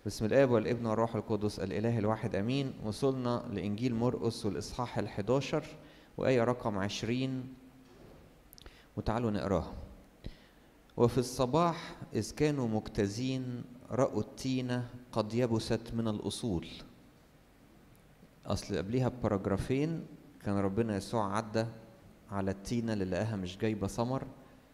بسم الآب والابن والروح القدس الإله الواحد أمين وصلنا لإنجيل مرقس والإصحاح الحداشر وآية رقم عشرين وتعالوا نقراها وفي الصباح إذ كانوا مجتازين رأوا التينة قد يبست من الأصول أصل قبليها بباراجرافين كان ربنا يسوع عدى على التينة اللي لقاها مش جايبة ثمر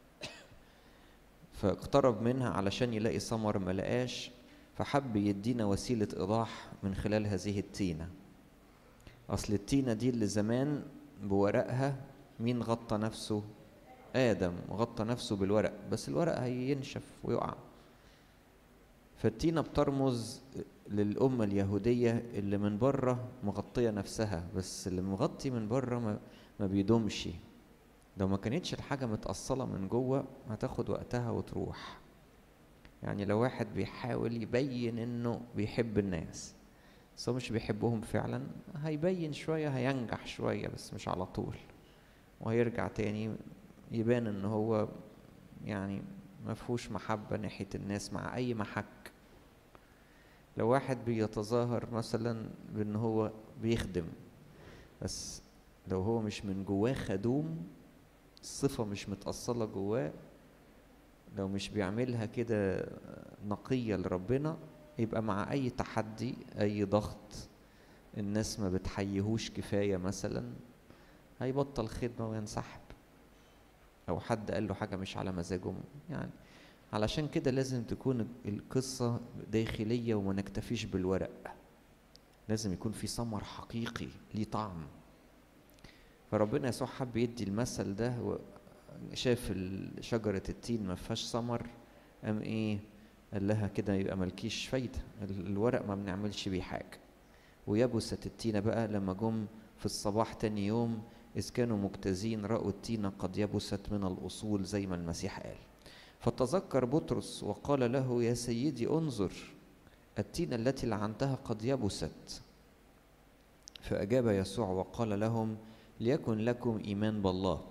فاقترب منها علشان يلاقي ثمر ما لقاش فحب يدينا وسيلة إيضاح من خلال هذه التينة أصل التينة دي اللي زمان بورقها مين غطى نفسه آدم غطى نفسه بالورق بس الورق هينشف ويقع فالتينة بترمز للأمة اليهودية اللي من بره مغطية نفسها بس اللي مغطي من بره ما, ما بيدومش لو ما كانتش الحاجة متأصلة من جوه هتاخد وقتها وتروح يعني لو واحد بيحاول يبين انه بيحب الناس بس هو مش بيحبهم فعلا هيبين شوية هينجح شوية بس مش على طول وهيرجع تاني يبان ان هو يعني مفهوش محبة ناحية الناس مع أي محك لو واحد بيتظاهر مثلا بأن هو بيخدم بس لو هو مش من جواه خدوم الصفة مش متأصلة جواه لو مش بيعملها كده نقية لربنا يبقى مع أي تحدي أي ضغط الناس ما بتحيهوش كفاية مثلا هيبطل خدمة وينسحب أو حد قال له حاجة مش على مزاجه يعني علشان كده لازم تكون القصة داخلية وما نكتفيش بالورق لازم يكون في ثمر حقيقي ليه طعم فربنا يسوع حب يدي المثل ده شاف شجرة التين ما فيهاش ثمر قام ايه قال لها كده يبقى ملكيش فايدة الورق ما بنعملش بيه حاجة ويبست التينة بقى لما جم في الصباح تاني يوم إذ كانوا مجتازين رأوا التينة قد يبست من الأصول زي ما المسيح قال فتذكر بطرس وقال له يا سيدي انظر التينة التي لعنتها قد يبست فأجاب يسوع وقال لهم ليكن لكم إيمان بالله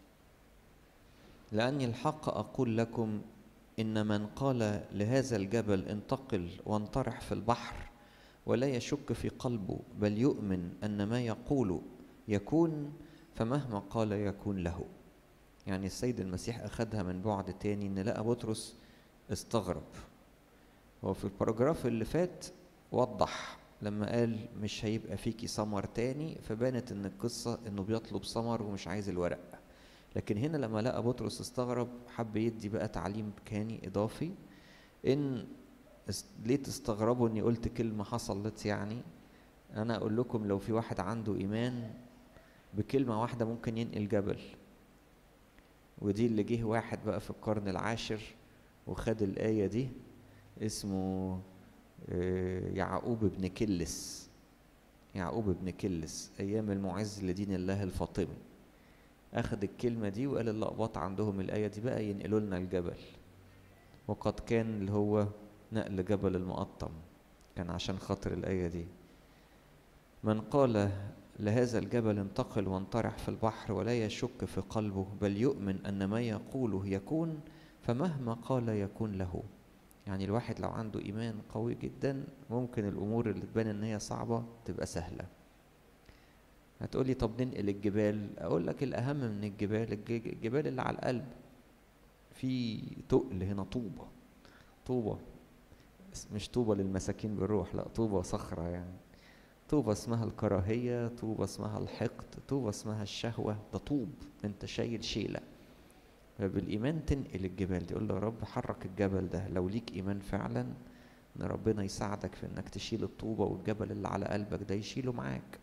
لأني الحق أقول لكم إن من قال لهذا الجبل انتقل وانطرح في البحر ولا يشك في قلبه بل يؤمن أن ما يقول يكون فمهما قال يكون له يعني السيد المسيح أخذها من بعد تاني إن لقى بطرس استغرب هو في الباراجراف اللي فات وضح لما قال مش هيبقى فيكي ثمر تاني فبانت ان القصة انه بيطلب ثمر ومش عايز الورق لكن هنا لما لقى بطرس استغرب حب يدي بقى تعليم كاني اضافي ان ليه تستغربوا اني قلت كلمة حصلت يعني انا اقول لكم لو في واحد عنده ايمان بكلمة واحدة ممكن ينقل جبل ودي اللي جه واحد بقى في القرن العاشر وخد الآية دي اسمه يعقوب بن كلس يعقوب بن كلس أيام المعز لدين الله الفاطمي أخذ الكلمة دي وقال اللقباط عندهم الآية دي بقى ينقلوا لنا الجبل وقد كان اللي هو نقل جبل المقطم كان عشان خاطر الآية دي من قال لهذا الجبل انتقل وانطرح في البحر ولا يشك في قلبه بل يؤمن أن ما يقوله يكون فمهما قال يكون له يعني الواحد لو عنده إيمان قوي جدا ممكن الأمور اللي تبان إن هي صعبة تبقى سهلة هتقولي طب ننقل الجبال أقول لك الأهم من الجبال الجبال اللي على القلب في تقل هنا طوبة طوبة مش طوبة للمساكين بالروح لا طوبة صخرة يعني طوبة اسمها الكراهية طوبة اسمها الحقد طوبة اسمها الشهوة ده طوب انت شايل شيلة فبالإيمان تنقل الجبال دي قول له يا رب حرك الجبل ده لو ليك إيمان فعلا إن ربنا يساعدك في إنك تشيل الطوبة والجبل اللي على قلبك ده يشيله معاك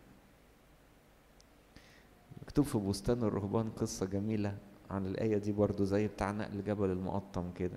مكتوب في بستان الرهبان قصة جميلة عن الآية دي برضو زي بتاع نقل جبل المقطم كده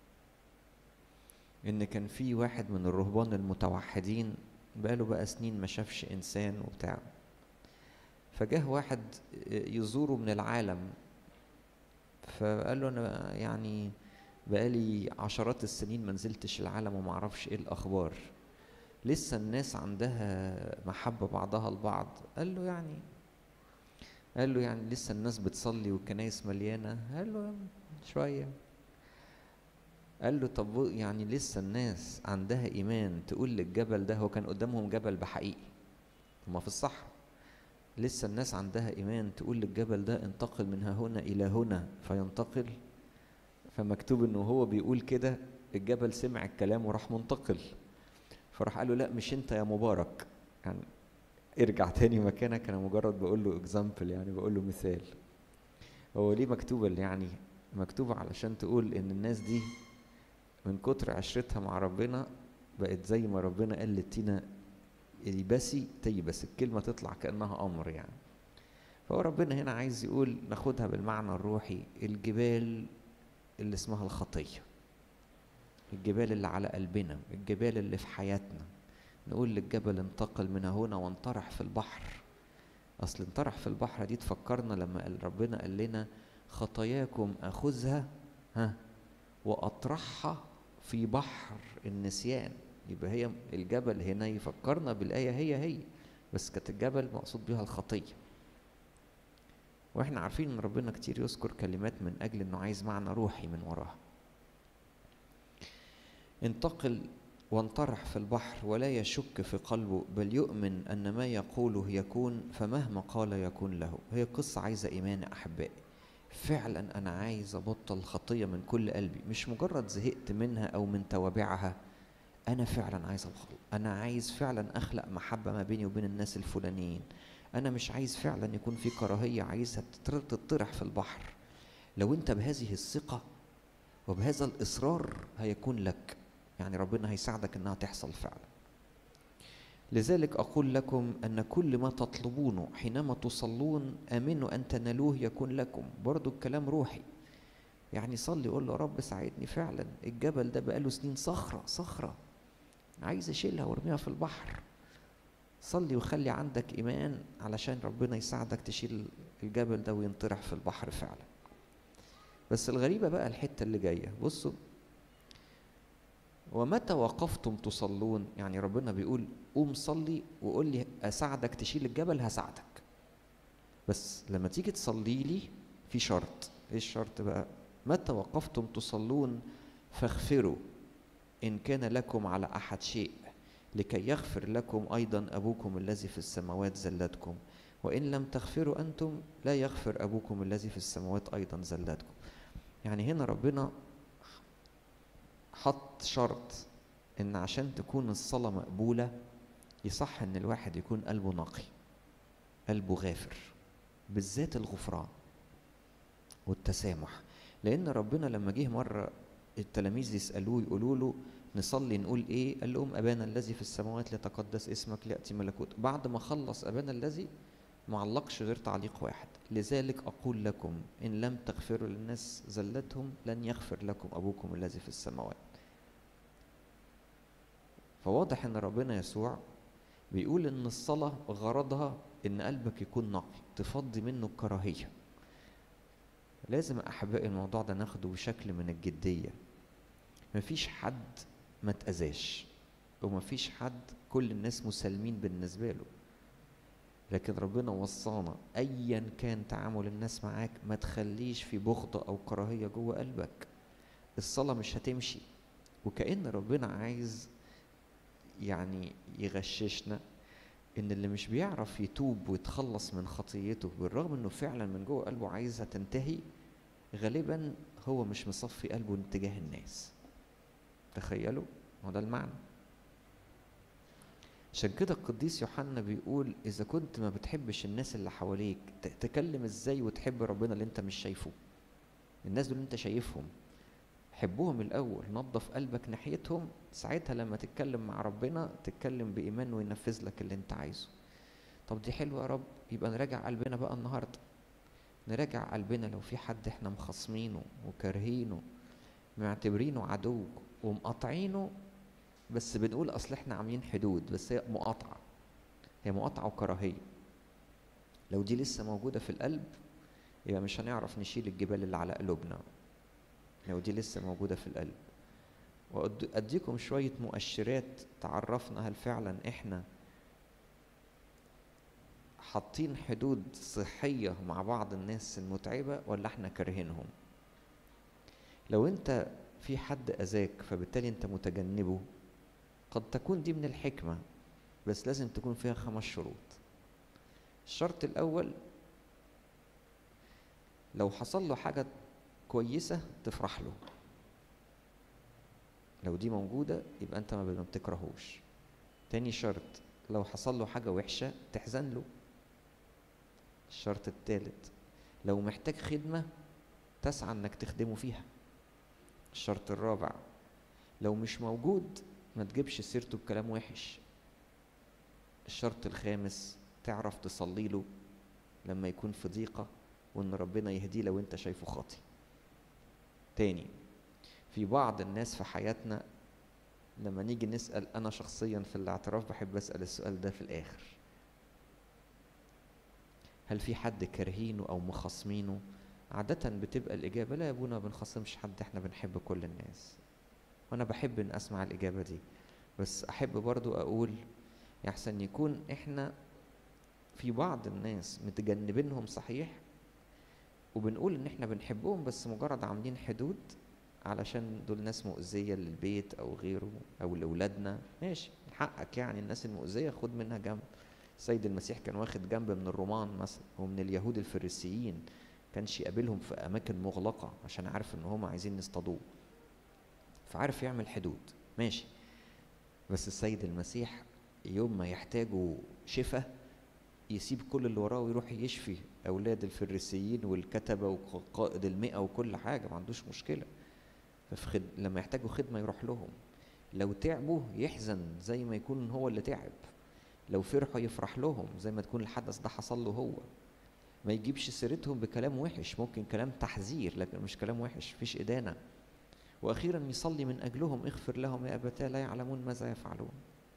إن كان في واحد من الرهبان المتوحدين بقاله بقى سنين ما شافش إنسان وبتاع فجاه واحد يزوره من العالم فقال له انا يعني بقالي عشرات السنين ما نزلتش العالم وما اعرفش ايه الاخبار لسه الناس عندها محبة بعضها البعض قال له يعني قال له يعني لسه الناس بتصلي والكنايس مليانة قال له شوية قال له طب يعني لسه الناس عندها ايمان تقول للجبل ده هو كان قدامهم جبل بحقيقي هما في الصحراء لسه الناس عندها ايمان تقول للجبل ده انتقل من ها هنا الى هنا فينتقل فمكتوب انه هو بيقول كده الجبل سمع الكلام وراح منتقل فراح قال له لا مش انت يا مبارك يعني ارجع تاني مكانك انا مجرد بقول له اكزامبل يعني بقول له مثال هو ليه مكتوبه يعني مكتوبه علشان تقول ان الناس دي من كتر عشرتها مع ربنا بقت زي ما ربنا قال للتينا يبسي تيبس الكلمه تطلع كانها امر يعني فهو ربنا هنا عايز يقول ناخدها بالمعنى الروحي الجبال اللي اسمها الخطيه الجبال اللي على قلبنا الجبال اللي في حياتنا نقول للجبل انتقل من هنا وانطرح في البحر اصل انطرح في البحر دي تفكرنا لما قال ربنا قال لنا خطاياكم اخذها ها واطرحها في بحر النسيان يبقى هي الجبل هنا يفكرنا بالايه هي هي بس كانت الجبل مقصود بها الخطيه واحنا عارفين ان ربنا كتير يذكر كلمات من اجل انه عايز معنى روحي من وراها انتقل وانطرح في البحر ولا يشك في قلبه بل يؤمن ان ما يقوله يكون فمهما قال يكون له هي قصه عايزه ايمان احبائي فعلا انا عايز ابطل خطيه من كل قلبي مش مجرد زهقت منها او من توابعها انا فعلا عايز ابطل انا عايز فعلا اخلق محبه ما بيني وبين الناس الفلانيين انا مش عايز فعلا يكون في كراهيه عايزها تطرح في البحر لو انت بهذه الثقه وبهذا الاصرار هيكون لك يعني ربنا هيساعدك انها تحصل فعلا لذلك اقول لكم ان كل ما تطلبونه حينما تصلون امنوا ان تنالوه يكون لكم برضو الكلام روحي يعني صلي قول له يا رب ساعدني فعلا الجبل ده بقاله سنين صخره صخره عايز اشيلها وارميها في البحر صلي وخلي عندك ايمان علشان ربنا يساعدك تشيل الجبل ده وينطرح في البحر فعلا بس الغريبه بقى الحته اللي جايه بصوا ومتى وقفتم تصلون يعني ربنا بيقول قوم صلي وقول لي اساعدك تشيل الجبل هساعدك بس لما تيجي تصلي لي في شرط ايه الشرط بقى متى وقفتم تصلون فاغفروا ان كان لكم على احد شيء لكي يغفر لكم ايضا ابوكم الذي في السماوات زلتكم وان لم تغفروا انتم لا يغفر ابوكم الذي في السماوات ايضا زلتكم يعني هنا ربنا حط شرط ان عشان تكون الصلاه مقبوله يصح ان الواحد يكون قلبه نقي قلبه غافر بالذات الغفران والتسامح لان ربنا لما جه مره التلاميذ يسالوه يقولوا له نصلي نقول ايه قال لهم ابانا الذي في السماوات ليتقدس اسمك لياتي ملكوت بعد ما خلص ابانا الذي ما علقش غير تعليق واحد لذلك اقول لكم ان لم تغفروا للناس زلتهم لن يغفر لكم ابوكم الذي في السماوات فواضح ان ربنا يسوع بيقول ان الصلاه غرضها ان قلبك يكون نقي تفضي منه الكراهيه لازم احبائي الموضوع ده ناخده بشكل من الجديه مفيش حد ما تأذاش ومفيش حد كل الناس مسالمين بالنسبه له لكن ربنا وصانا ايا كان تعامل الناس معاك ما تخليش في بغضة او كراهية جوه قلبك الصلاة مش هتمشي وكأن ربنا عايز يعني يغششنا ان اللي مش بيعرف يتوب ويتخلص من خطيته بالرغم انه فعلا من جوه قلبه عايزها تنتهي غالبا هو مش مصفي قلبه تجاه الناس تخيلوا هو ده المعنى عشان كده القديس يوحنا بيقول اذا كنت ما بتحبش الناس اللي حواليك تكلم ازاي وتحب ربنا اللي انت مش شايفه الناس دول انت شايفهم حبهم الاول نظف قلبك ناحيتهم ساعتها لما تتكلم مع ربنا تتكلم بايمان وينفذ لك اللي انت عايزه طب دي حلوه يا رب يبقى نراجع قلبنا بقى النهارده نراجع قلبنا لو في حد احنا مخاصمينه وكارهينه معتبرينه عدو ومقاطعينه بس بنقول اصل احنا عاملين حدود بس هي مقاطعه هي مقاطعه وكراهيه لو دي لسه موجوده في القلب يبقى مش هنعرف نشيل الجبال اللي على قلوبنا لو دي لسه موجوده في القلب واديكم شويه مؤشرات تعرفنا هل فعلا احنا حاطين حدود صحيه مع بعض الناس المتعبه ولا احنا كارهينهم لو انت في حد اذاك فبالتالي انت متجنبه قد تكون دي من الحكمه بس لازم تكون فيها خمس شروط الشرط الاول لو حصل له حاجه كويسه تفرح له لو دي موجوده يبقى انت ما بتكرهوش تاني شرط لو حصل له حاجه وحشه تحزن له الشرط الثالث لو محتاج خدمه تسعى انك تخدمه فيها الشرط الرابع لو مش موجود ما تجيبش سيرته بكلام وحش الشرط الخامس تعرف تصلي له لما يكون في ضيقه وان ربنا يهديه لو انت شايفه خاطي تاني في بعض الناس في حياتنا لما نيجي نسأل أنا شخصيا في الاعتراف بحب أسأل السؤال ده في الآخر هل في حد كارهينه أو مخاصمينه عادة بتبقى الإجابة لا يا أبونا ما بنخاصمش حد إحنا بنحب كل الناس وأنا بحب إن أسمع الإجابة دي بس أحب برضو أقول يحسن يكون إحنا في بعض الناس متجنبينهم صحيح وبنقول إن إحنا بنحبهم بس مجرد عاملين حدود علشان دول ناس مؤذية للبيت أو غيره أو لأولادنا ماشي حقك يعني الناس المؤذية خد منها جنب السيد المسيح كان واخد جنب من الرومان مثلا ومن اليهود الفريسيين كانش يقابلهم في أماكن مغلقة عشان عارف إن هم عايزين يصطادوه فعارف يعمل حدود ماشي بس السيد المسيح يوم ما يحتاجوا شفاء يسيب كل اللي وراه ويروح يشفي أولاد الفريسيين والكتبة وقائد المئة وكل حاجة ما عندوش مشكلة ففي خد... لما يحتاجوا خدمة يروح لهم لو تعبوا يحزن زي ما يكون هو اللي تعب لو فرحوا يفرح لهم زي ما تكون الحدث ده حصل له هو ما يجيبش سيرتهم بكلام وحش ممكن كلام تحذير لكن مش كلام وحش مفيش إدانة وأخيرا يصلي من أجلهم اغفر لهم يا أبتاه لا يعلمون ماذا يفعلون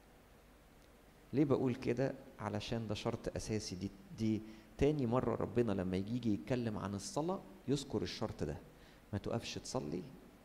ليه بقول كده علشان ده شرط أساسي دي دي تاني مرة ربنا لما يجي يتكلم عن الصلاة يذكر الشرط ده ما تقفش تصلي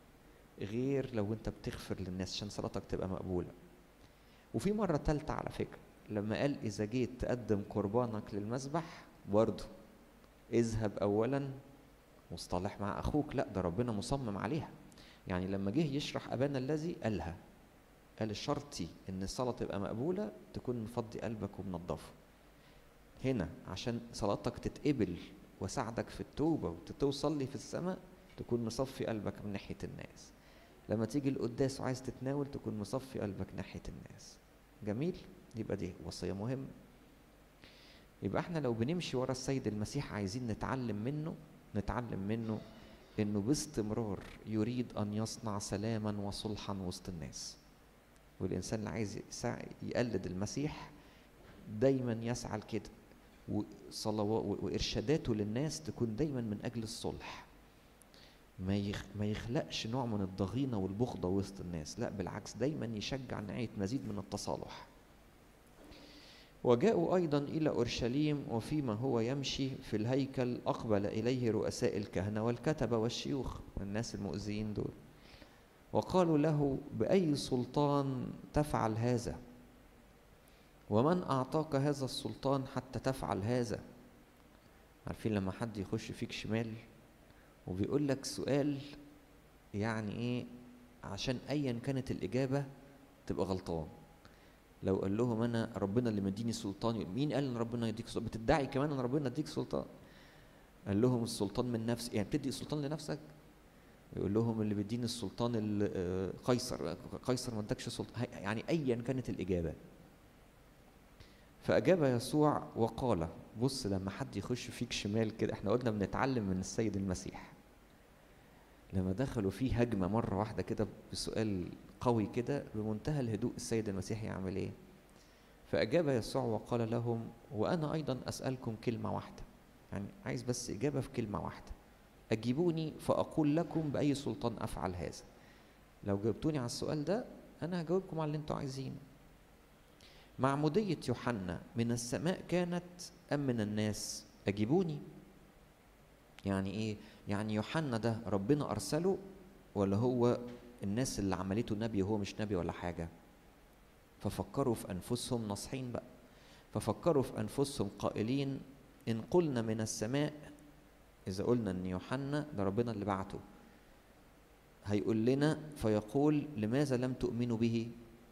غير لو انت بتغفر للناس عشان صلاتك تبقى مقبولة وفي مرة تالتة على فكرة لما قال إذا جيت تقدم قربانك للمذبح برضه اذهب أولا مصطلح مع أخوك لا ده ربنا مصمم عليها يعني لما جه يشرح أبانا الذي قالها قال شرطي إن الصلاة تبقى مقبولة تكون مفضي قلبك ومنضفه هنا عشان صلاتك تتقبل وساعدك في التوبة وتوصل لي في السماء تكون مصفي قلبك من ناحية الناس لما تيجي القداس وعايز تتناول تكون مصفي قلبك ناحية الناس جميل يبقى دي وصية مهمة يبقى احنا لو بنمشي ورا السيد المسيح عايزين نتعلم منه نتعلم منه انه باستمرار يريد ان يصنع سلاما وصلحا وسط الناس والانسان اللي عايز يقلد المسيح دايما يسعى لكده وصلوات وارشاداته للناس تكون دايما من اجل الصلح ما يخ ما يخلقش نوع من الضغينه والبغضه وسط الناس لا بالعكس دايما يشجع ناحيه مزيد من التصالح وجاءوا ايضا الى اورشليم وفيما هو يمشي في الهيكل اقبل اليه رؤساء الكهنه والكتبه والشيوخ الناس المؤذيين دول وقالوا له باي سلطان تفعل هذا ومن اعطاك هذا السلطان حتى تفعل هذا عارفين لما حد يخش فيك شمال وبيقول لك سؤال يعني ايه عشان ايا كانت الاجابه تبقى غلطان لو قال لهم انا ربنا اللي مديني سلطان مين قال ان ربنا يديك سلطان بتدعي كمان ان ربنا يديك سلطان قال لهم السلطان من نفسي يعني بتدي السلطان لنفسك يقول لهم اللي بيديني السلطان قيصر قيصر ما ادكش سلطان يعني ايا كانت الاجابه فاجاب يسوع وقال بص لما حد يخش فيك شمال كده احنا قلنا بنتعلم من السيد المسيح لما دخلوا فيه هجمة مرة واحدة كده بسؤال قوي كده بمنتهى الهدوء السيد المسيح يعمل ايه فأجاب يسوع وقال لهم وأنا أيضا أسألكم كلمة واحدة يعني عايز بس إجابة في كلمة واحدة أجيبوني فأقول لكم بأي سلطان أفعل هذا لو جاوبتوني على السؤال ده أنا هجاوبكم على اللي أنتوا عايزينه معمودية يوحنا من السماء كانت أم من الناس أجيبوني يعني إيه يعني يوحنا ده ربنا أرسله ولا هو الناس اللي عملته نبي وهو مش نبي ولا حاجة ففكروا في أنفسهم ناصحين بقى ففكروا في أنفسهم قائلين إن قلنا من السماء إذا قلنا إن يوحنا ده ربنا اللي بعته هيقول لنا فيقول لماذا لم تؤمنوا به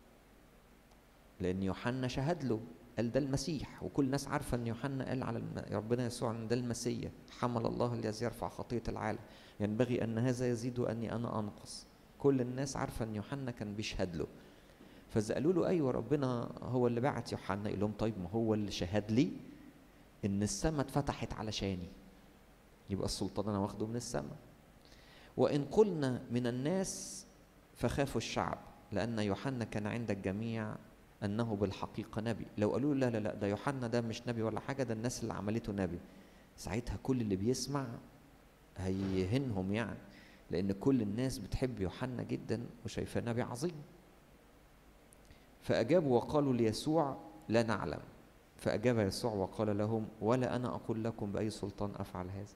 لان يوحنا شهد له قال ده المسيح وكل الناس عارفه ان يوحنا قال على الم... ربنا يسوع ان ده المسيح حمل الله الذي يرفع خطيه العالم ينبغي ان هذا يزيد واني انا انقص كل الناس عارفه ان يوحنا كان بيشهد له فاذا قالوا له ايوه ربنا هو اللي بعت يوحنا يقول لهم طيب ما هو اللي شهد لي ان السماء اتفتحت علشاني يبقى السلطان انا واخده من السماء وان قلنا من الناس فخافوا الشعب لان يوحنا كان عند الجميع انه بالحقيقه نبي لو قالوا لا لا لا ده يوحنا ده مش نبي ولا حاجه ده الناس اللي عملته نبي ساعتها كل اللي بيسمع هيهنهم يعني لان كل الناس بتحب يوحنا جدا وشايفاه نبي عظيم فاجابوا وقالوا ليسوع لا نعلم فاجاب يسوع وقال لهم ولا انا اقول لكم باي سلطان افعل هذا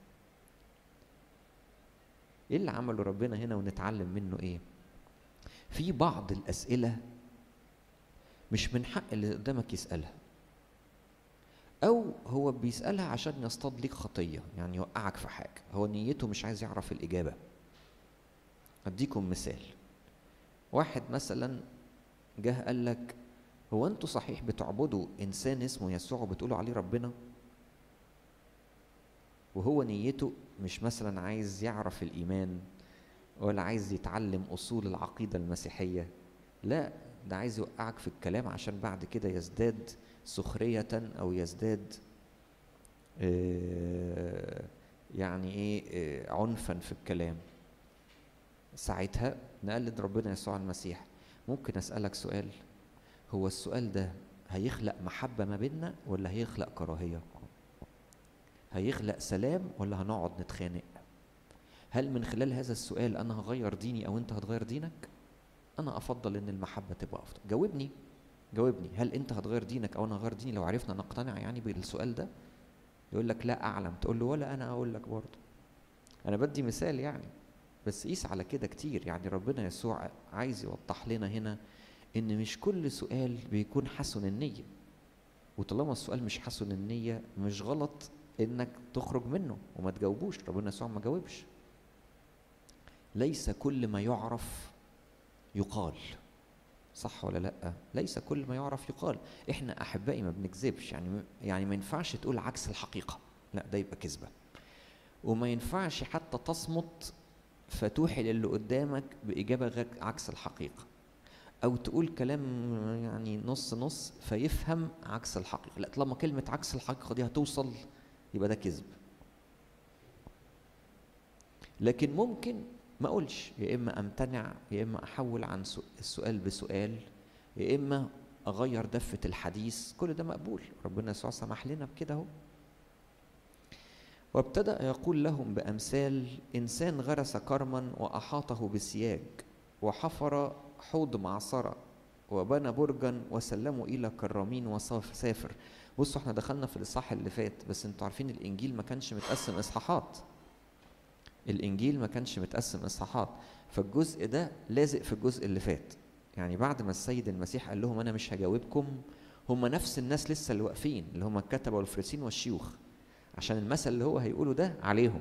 ايه اللي عمله ربنا هنا ونتعلم منه ايه في بعض الاسئله مش من حق اللي قدامك يسالها او هو بيسالها عشان يصطاد ليك خطيه يعني يوقعك في حاجه هو نيته مش عايز يعرف الاجابه اديكم مثال واحد مثلا جه قال لك هو انتوا صحيح بتعبدوا انسان اسمه يسوع وبتقولوا عليه ربنا وهو نيته مش مثلا عايز يعرف الايمان ولا عايز يتعلم اصول العقيده المسيحيه لا ده عايز يوقعك في الكلام عشان بعد كده يزداد سخريه او يزداد آه يعني ايه آه عنفا في الكلام ساعتها نقلد ربنا يسوع المسيح ممكن اسالك سؤال هو السؤال ده هيخلق محبه ما بيننا ولا هيخلق كراهيه هيخلق سلام ولا هنقعد نتخانق هل من خلال هذا السؤال انا هغير ديني او انت هتغير دينك انا افضل ان المحبه تبقى افضل جاوبني جاوبني هل انت هتغير دينك او انا هغير ديني لو عرفنا نقتنع يعني بالسؤال ده يقول لك لا اعلم تقول له ولا انا اقول لك برضه انا بدي مثال يعني بس قيس على كده كتير يعني ربنا يسوع عايز يوضح لنا هنا ان مش كل سؤال بيكون حسن النيه وطالما السؤال مش حسن النيه مش غلط انك تخرج منه وما تجاوبوش ربنا يسوع ما جاوبش ليس كل ما يعرف يقال صح ولا لا ليس كل ما يعرف يقال احنا احبائي ما بنكذبش يعني يعني ما ينفعش تقول عكس الحقيقه لا ده يبقى كذبه وما ينفعش حتى تصمت فتوحي للي قدامك باجابه غير عكس الحقيقه او تقول كلام يعني نص نص فيفهم عكس الحقيقه لا طالما كلمه عكس الحقيقه دي هتوصل يبقى ده كذب لكن ممكن ما اقولش يا اما امتنع يا اما احول عن السؤال بسؤال يا اما اغير دفه الحديث كل ده مقبول ربنا يسوع سمح لنا بكده اهو وابتدا يقول لهم بامثال انسان غرس كرما واحاطه بسياج وحفر حوض معصره وبنى برجا وسلمه الى كرامين وسافر بصوا احنا دخلنا في الاصحاح اللي فات بس انتوا عارفين الانجيل ما كانش متقسم اصحاحات الانجيل ما كانش متقسم اصحاحات فالجزء ده لازق في الجزء اللي فات يعني بعد ما السيد المسيح قال لهم انا مش هجاوبكم هم نفس الناس لسه اللي واقفين اللي هم الكتبه والفريسين والشيوخ عشان المثل اللي هو هيقوله ده عليهم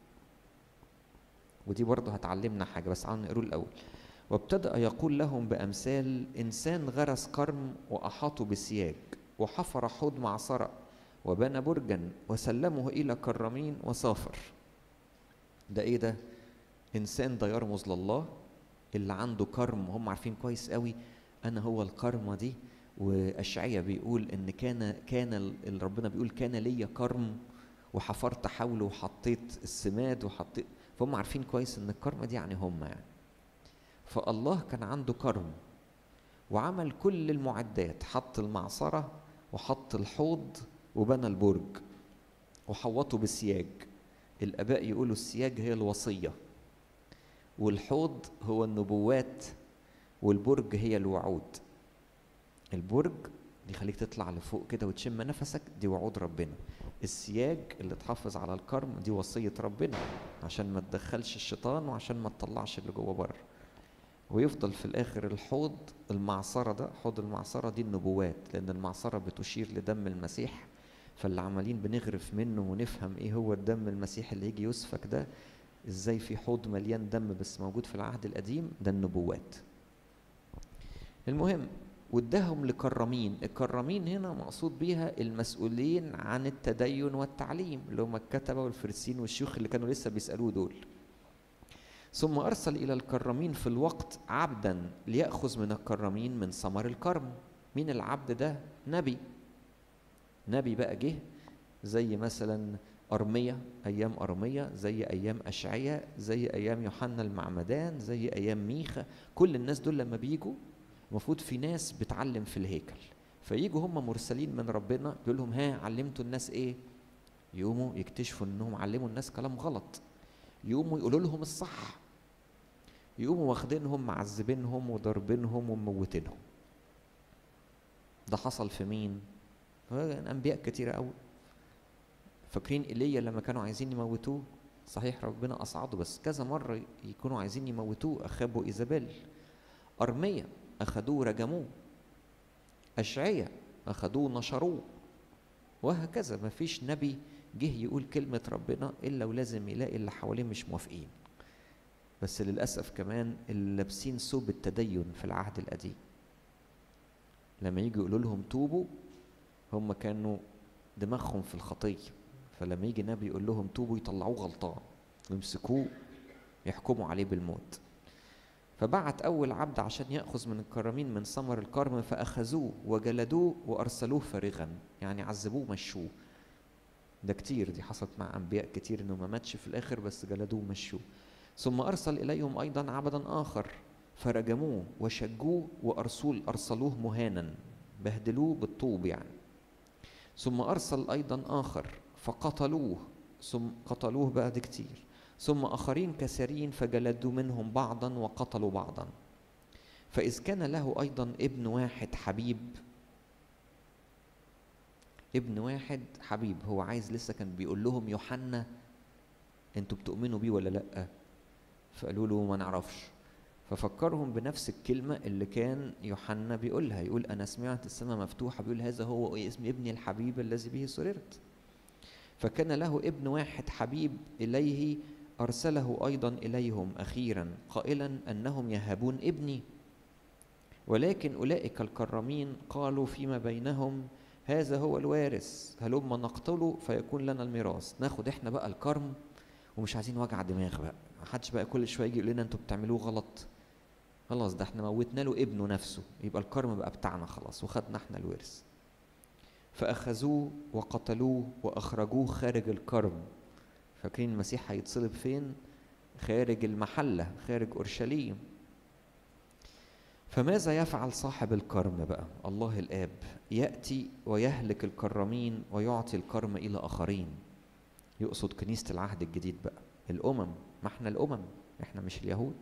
ودي برضه هتعلمنا حاجه بس عاوز نقروه الاول وابتدا يقول لهم بامثال انسان غرس كرم واحاطه بسياج وحفر حوض معصره وبنى برجا وسلمه الى كرامين وسافر ده ايه ده انسان ده يرمز لله اللي عنده كرم هم عارفين كويس قوي انا هو الكرمه دي واشعيا بيقول ان كان كان ربنا بيقول كان ليا كرم وحفرت حوله وحطيت السماد وحطيت فهم عارفين كويس ان الكرمه دي يعني هم يعني فالله كان عنده كرم وعمل كل المعدات حط المعصره وحط الحوض وبنى البرج وحوطه بسياج الاباء يقولوا السياج هي الوصيه والحوض هو النبوات والبرج هي الوعود البرج يخليك تطلع لفوق كده وتشم نفسك دي وعود ربنا السياج اللي تحافظ على الكرم دي وصية ربنا عشان ما تدخلش الشيطان وعشان ما تطلعش اللي جوه بره ويفضل في الاخر الحوض المعصرة ده حوض المعصرة دي النبوات لان المعصرة بتشير لدم المسيح فاللي عمالين بنغرف منه ونفهم ايه هو الدم المسيح اللي يجي يسفك ده ازاي في حوض مليان دم بس موجود في العهد القديم ده النبوات المهم واداهم لكرامين الكرامين هنا مقصود بيها المسؤولين عن التدين والتعليم اللي هم الكتبه والفرسين والشيوخ اللي كانوا لسه بيسالوه دول ثم ارسل الى الكرامين في الوقت عبدا لياخذ من الكرامين من ثمر الكرم مين العبد ده نبي نبي بقى جه زي مثلا أرمية أيام أرمية زي أيام أشعية زي أيام يوحنا المعمدان زي أيام ميخا كل الناس دول لما بيجوا المفروض في ناس بتعلم في الهيكل فيجوا هم مرسلين من ربنا يقول لهم ها علمتوا الناس ايه يقوموا يكتشفوا انهم علموا الناس كلام غلط يقوموا يقولوا لهم الصح يقوموا واخدينهم معذبينهم وضاربينهم وموتينهم ده حصل في مين انبياء كتير قوي فاكرين ايليا لما كانوا عايزين يموتوه صحيح ربنا اصعده بس كذا مره يكونوا عايزين يموتوه اخابوا ايزابيل ارميا اخذوه رجموه اشعيا اخذوه نشروه وهكذا ما فيش نبي جه يقول كلمة ربنا إلا ولازم يلاقي اللي حواليه مش موافقين بس للأسف كمان اللي لابسين ثوب التدين في العهد القديم لما يجي يقولوا لهم توبوا هم كانوا دماغهم في الخطية فلما يجي نبي يقول لهم توبوا يطلعوه غلطان ويمسكوه يحكموا عليه بالموت فبعت أول عبد عشان يأخذ من الكرامين من ثمر الكرم فأخذوه وجلدوه وأرسلوه فارغا يعني عذبوه مشوه ده كتير دي حصلت مع أنبياء كتير إنه ما ماتش في الآخر بس جلدوه ومشوه ثم أرسل إليهم أيضا عبدا آخر فرجموه وشجوه وأرسل أرسلوه مهانا بهدلوه بالطوب يعني ثم أرسل أيضا آخر فقتلوه ثم قتلوه بعد كتير ثم آخرين كثيرين فجلدوا منهم بعضا وقتلوا بعضا فإذ كان له أيضا ابن واحد حبيب ابن واحد حبيب هو عايز لسه كان بيقول لهم يوحنا انتوا بتؤمنوا بيه ولا لأ فقالوا له ما نعرفش ففكرهم بنفس الكلمة اللي كان يوحنا بيقولها يقول أنا سمعت السماء مفتوحة بيقول هذا هو اسم ابني الحبيب الذي به سررت فكان له ابن واحد حبيب إليه أرسله أيضا إليهم أخيرا قائلا أنهم يهبون ابني ولكن أولئك الكرمين قالوا فيما بينهم هذا هو الوارث هلما نقتله فيكون لنا الميراث ناخد احنا بقى الكرم ومش عايزين وجع دماغ بقى محدش بقى كل شويه يجي يقول لنا انتوا بتعملوه غلط خلاص ده احنا موتنا له ابنه نفسه يبقى الكرم بقى بتاعنا خلاص وخدنا احنا الورث فأخذوه وقتلوه وأخرجوه خارج الكرم فاكرين المسيح هيتصلب فين؟ خارج المحلة خارج أورشليم فماذا يفعل صاحب الكرم بقى الله الآب يأتي ويهلك الكرمين ويعطي الكرم إلى آخرين يقصد كنيسة العهد الجديد بقى الأمم ما احنا الأمم احنا مش اليهود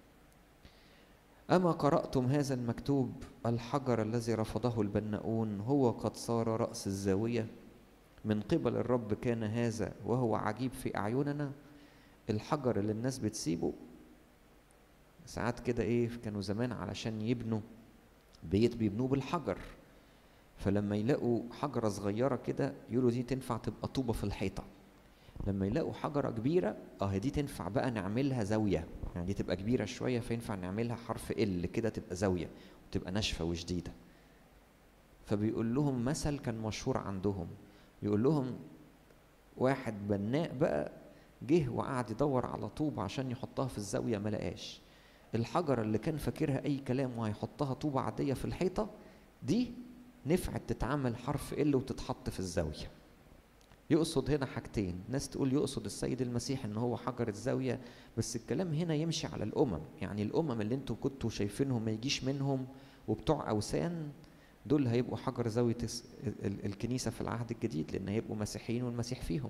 أما قرأتم هذا المكتوب الحجر الذي رفضه البناؤون هو قد صار رأس الزاوية من قبل الرب كان هذا وهو عجيب في أعيننا الحجر اللي الناس بتسيبه ساعات كده ايه كانوا زمان علشان يبنوا بيت بيبنوه بالحجر فلما يلاقوا حجرة صغيرة كده يقولوا دي تنفع تبقى طوبة في الحيطة لما يلاقوا حجرة كبيرة اه دي تنفع بقى نعملها زاوية يعني دي تبقى كبيرة شوية فينفع نعملها حرف ال كده تبقى زاوية وتبقى ناشفة وشديدة فبيقول لهم مثل كان مشهور عندهم يقول لهم واحد بناء بقى جه وقعد يدور على طوب عشان يحطها في الزاوية ما لقاش الحجرة اللي كان فاكرها أي كلام وهيحطها طوبة عادية في الحيطة دي نفعت تتعمل حرف ال وتتحط في الزاوية يقصد هنا حاجتين ناس تقول يقصد السيد المسيح ان هو حجر الزاوية بس الكلام هنا يمشي على الامم يعني الامم اللي انتوا كنتوا شايفينهم ما يجيش منهم وبتوع اوثان دول هيبقوا حجر زاوية الكنيسة في العهد الجديد لان هيبقوا مسيحيين والمسيح فيهم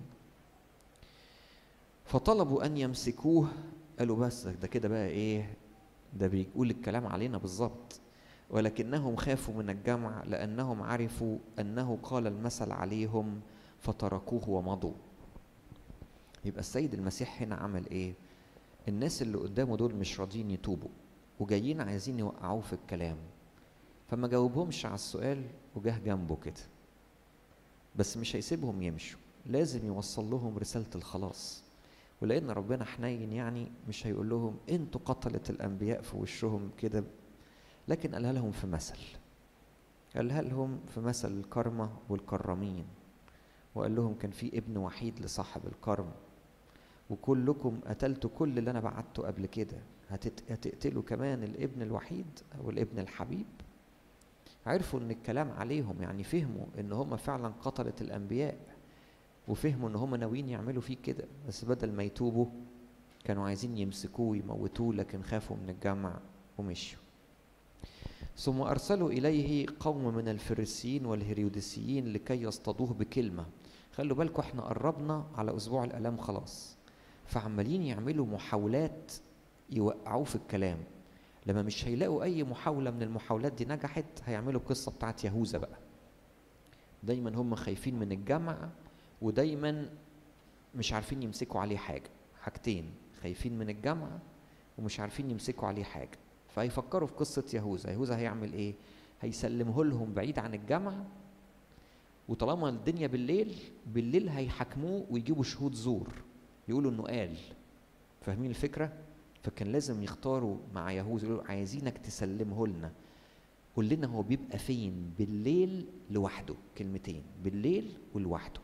فطلبوا ان يمسكوه قالوا بس ده كده بقى ايه ده بيقول الكلام علينا بالظبط ولكنهم خافوا من الجمع لانهم عرفوا انه قال المثل عليهم فتركوه ومضوا يبقى السيد المسيح هنا عمل ايه الناس اللي قدامه دول مش راضيين يتوبوا وجايين عايزين يوقعوه في الكلام فما جاوبهمش على السؤال وجاه جنبه كده بس مش هيسيبهم يمشوا لازم يوصل لهم رسالة الخلاص ولان ربنا حنين يعني مش هيقول لهم انتوا قتلة الانبياء في وشهم كده لكن قالها لهم في مثل قالها لهم في مثل الكرمة والكرمين وقال لهم كان في ابن وحيد لصاحب الكرم وكلكم قتلتوا كل اللي انا بعته قبل كده هتت... هتقتلوا كمان الابن الوحيد او الابن الحبيب عرفوا ان الكلام عليهم يعني فهموا ان هم فعلا قتلت الانبياء وفهموا ان هم ناويين يعملوا فيه كده بس بدل ما يتوبوا كانوا عايزين يمسكوه ويموتوه لكن خافوا من الجمع ومشوا ثم أرسلوا إليه قوم من الفريسيين والهيروديسيين لكي يصطادوه بكلمة خلوا بالكم احنا قربنا على أسبوع الآلام خلاص فعمالين يعملوا محاولات يوقعوه في الكلام لما مش هيلاقوا أي محاولة من المحاولات دي نجحت هيعملوا القصة بتاعت يهوذا بقى دايما هم خايفين من الجمع ودايما مش عارفين يمسكوا عليه حاجة حاجتين خايفين من الجمع ومش عارفين يمسكوا عليه حاجة فهيفكروا في قصة يهوذا يهوذا هيعمل ايه هيسلمه لهم بعيد عن الجمع وطالما الدنيا بالليل بالليل هيحاكموه ويجيبوا شهود زور يقولوا انه قال فاهمين الفكرة فكان لازم يختاروا مع يهوذا يقولوا عايزينك تسلمه لنا قول لنا هو بيبقى فين بالليل لوحده كلمتين بالليل ولوحده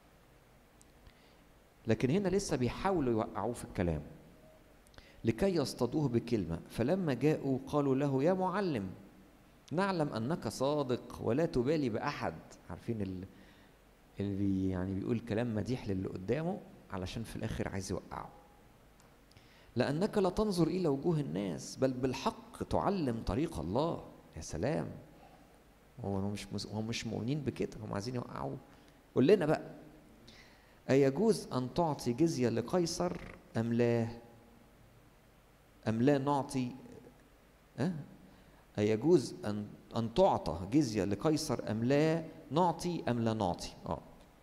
لكن هنا لسه بيحاولوا يوقعوه في الكلام لكي يصطادوه بكلمة فلما جاءوا قالوا له يا معلم نعلم أنك صادق ولا تبالي بأحد عارفين اللي بي يعني بيقول كلام مديح للي قدامه علشان في الآخر عايز يوقعه لأنك لا تنظر إلى وجوه الناس بل بالحق تعلم طريق الله يا سلام هو مش هم مش مؤمنين بكده هم عايزين يوقعوه قول لنا بقى أيجوز أن تعطي جزية لقيصر أم لا؟ أم لا نعطي أه؟ أيجوز أن أن تعطى جزية لقيصر أم لا نعطي أم لا نعطي؟ آه.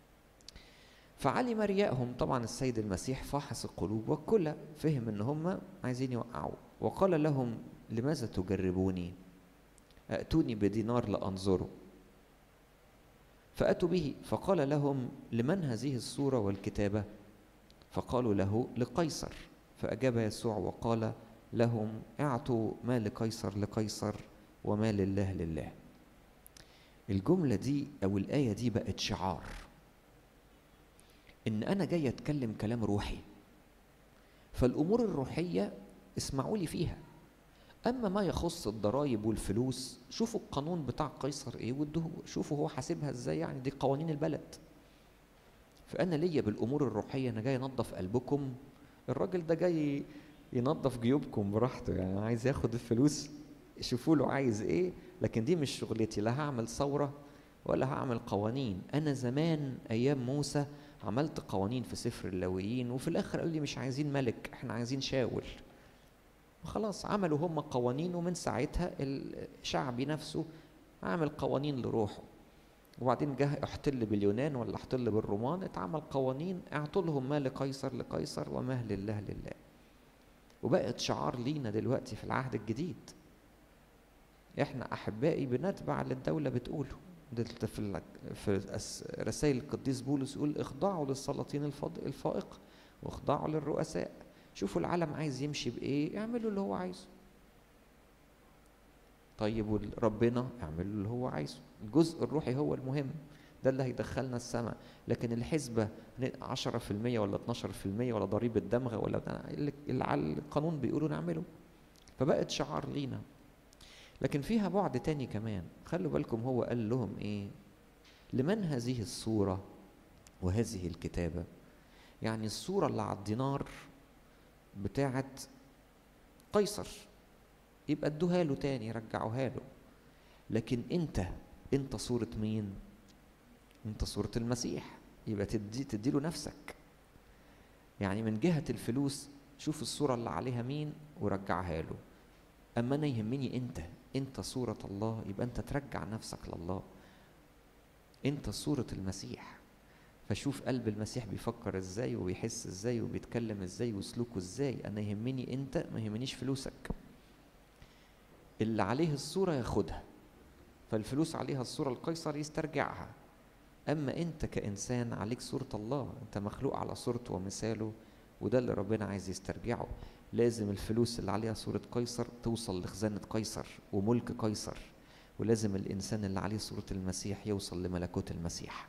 فعلم رياءهم طبعا السيد المسيح فاحص القلوب والكل فهم ان هم عايزين يوقعوه وقال لهم لماذا تجربوني؟ ائتوني بدينار لانظره فاتوا به فقال لهم لمن هذه الصوره والكتابه؟ فقالوا له لقيصر فاجاب يسوع وقال لهم اعطوا ما لقيصر لقيصر وما لله لله الجمله دي او الايه دي بقت شعار ان انا جاي اتكلم كلام روحي فالامور الروحيه اسمعوا لي فيها اما ما يخص الضرائب والفلوس شوفوا القانون بتاع قيصر ايه وادوه شوفوا هو حاسبها ازاي يعني دي قوانين البلد فانا ليا بالامور الروحيه انا جاي انظف قلبكم الراجل ده جاي ينظف جيوبكم براحته يعني عايز ياخد الفلوس شوفوا له عايز ايه لكن دي مش شغلتي لا هعمل ثوره ولا هعمل قوانين انا زمان ايام موسى عملت قوانين في سفر اللاويين وفي الاخر قال لي مش عايزين ملك احنا عايزين شاول خلاص عملوا هم قوانين ومن ساعتها الشعبي نفسه عمل قوانين لروحه وبعدين جه احتل باليونان ولا احتل بالرومان اتعمل قوانين اعطوا لهم ما لقيصر لقيصر وما لله لله وبقت شعار لينا دلوقتي في العهد الجديد احنا احبائي بنتبع اللي الدوله بتقوله في في رسائل القديس بولس يقول اخضعوا للسلاطين الفائقه واخضعوا للرؤساء شوفوا العالم عايز يمشي بايه اعملوا اللي هو عايزه طيب وربنا اعملوا اللي هو عايزه الجزء الروحي هو المهم ده اللي هيدخلنا السماء لكن الحسبة 10% ولا 12% ولا ضريبة دمغة ولا اللي القانون بيقولوا نعمله فبقت شعار لينا لكن فيها بعد تاني كمان خلوا بالكم هو قال لهم ايه لمن هذه الصورة وهذه الكتابة يعني الصورة اللي على الدينار بتاعت قيصر يبقى ادوها له تاني رجعوها له لكن انت انت صورة مين انت صورة المسيح يبقى تدي تدي له نفسك يعني من جهة الفلوس شوف الصورة اللي عليها مين ورجعها له اما انا يهمني انت انت صورة الله يبقى انت ترجع نفسك لله انت صورة المسيح فشوف قلب المسيح بيفكر ازاي وبيحس ازاي وبيتكلم ازاي وسلوكه ازاي انا يهمني انت ما يهمنيش فلوسك اللي عليه الصورة ياخدها فالفلوس عليها الصورة القيصر يسترجعها أما أنت كإنسان عليك صورة الله أنت مخلوق على صورته ومثاله وده اللي ربنا عايز يسترجعه لازم الفلوس اللي عليها صورة قيصر توصل لخزانة قيصر وملك قيصر ولازم الإنسان اللي عليه صورة المسيح يوصل لملكوت المسيح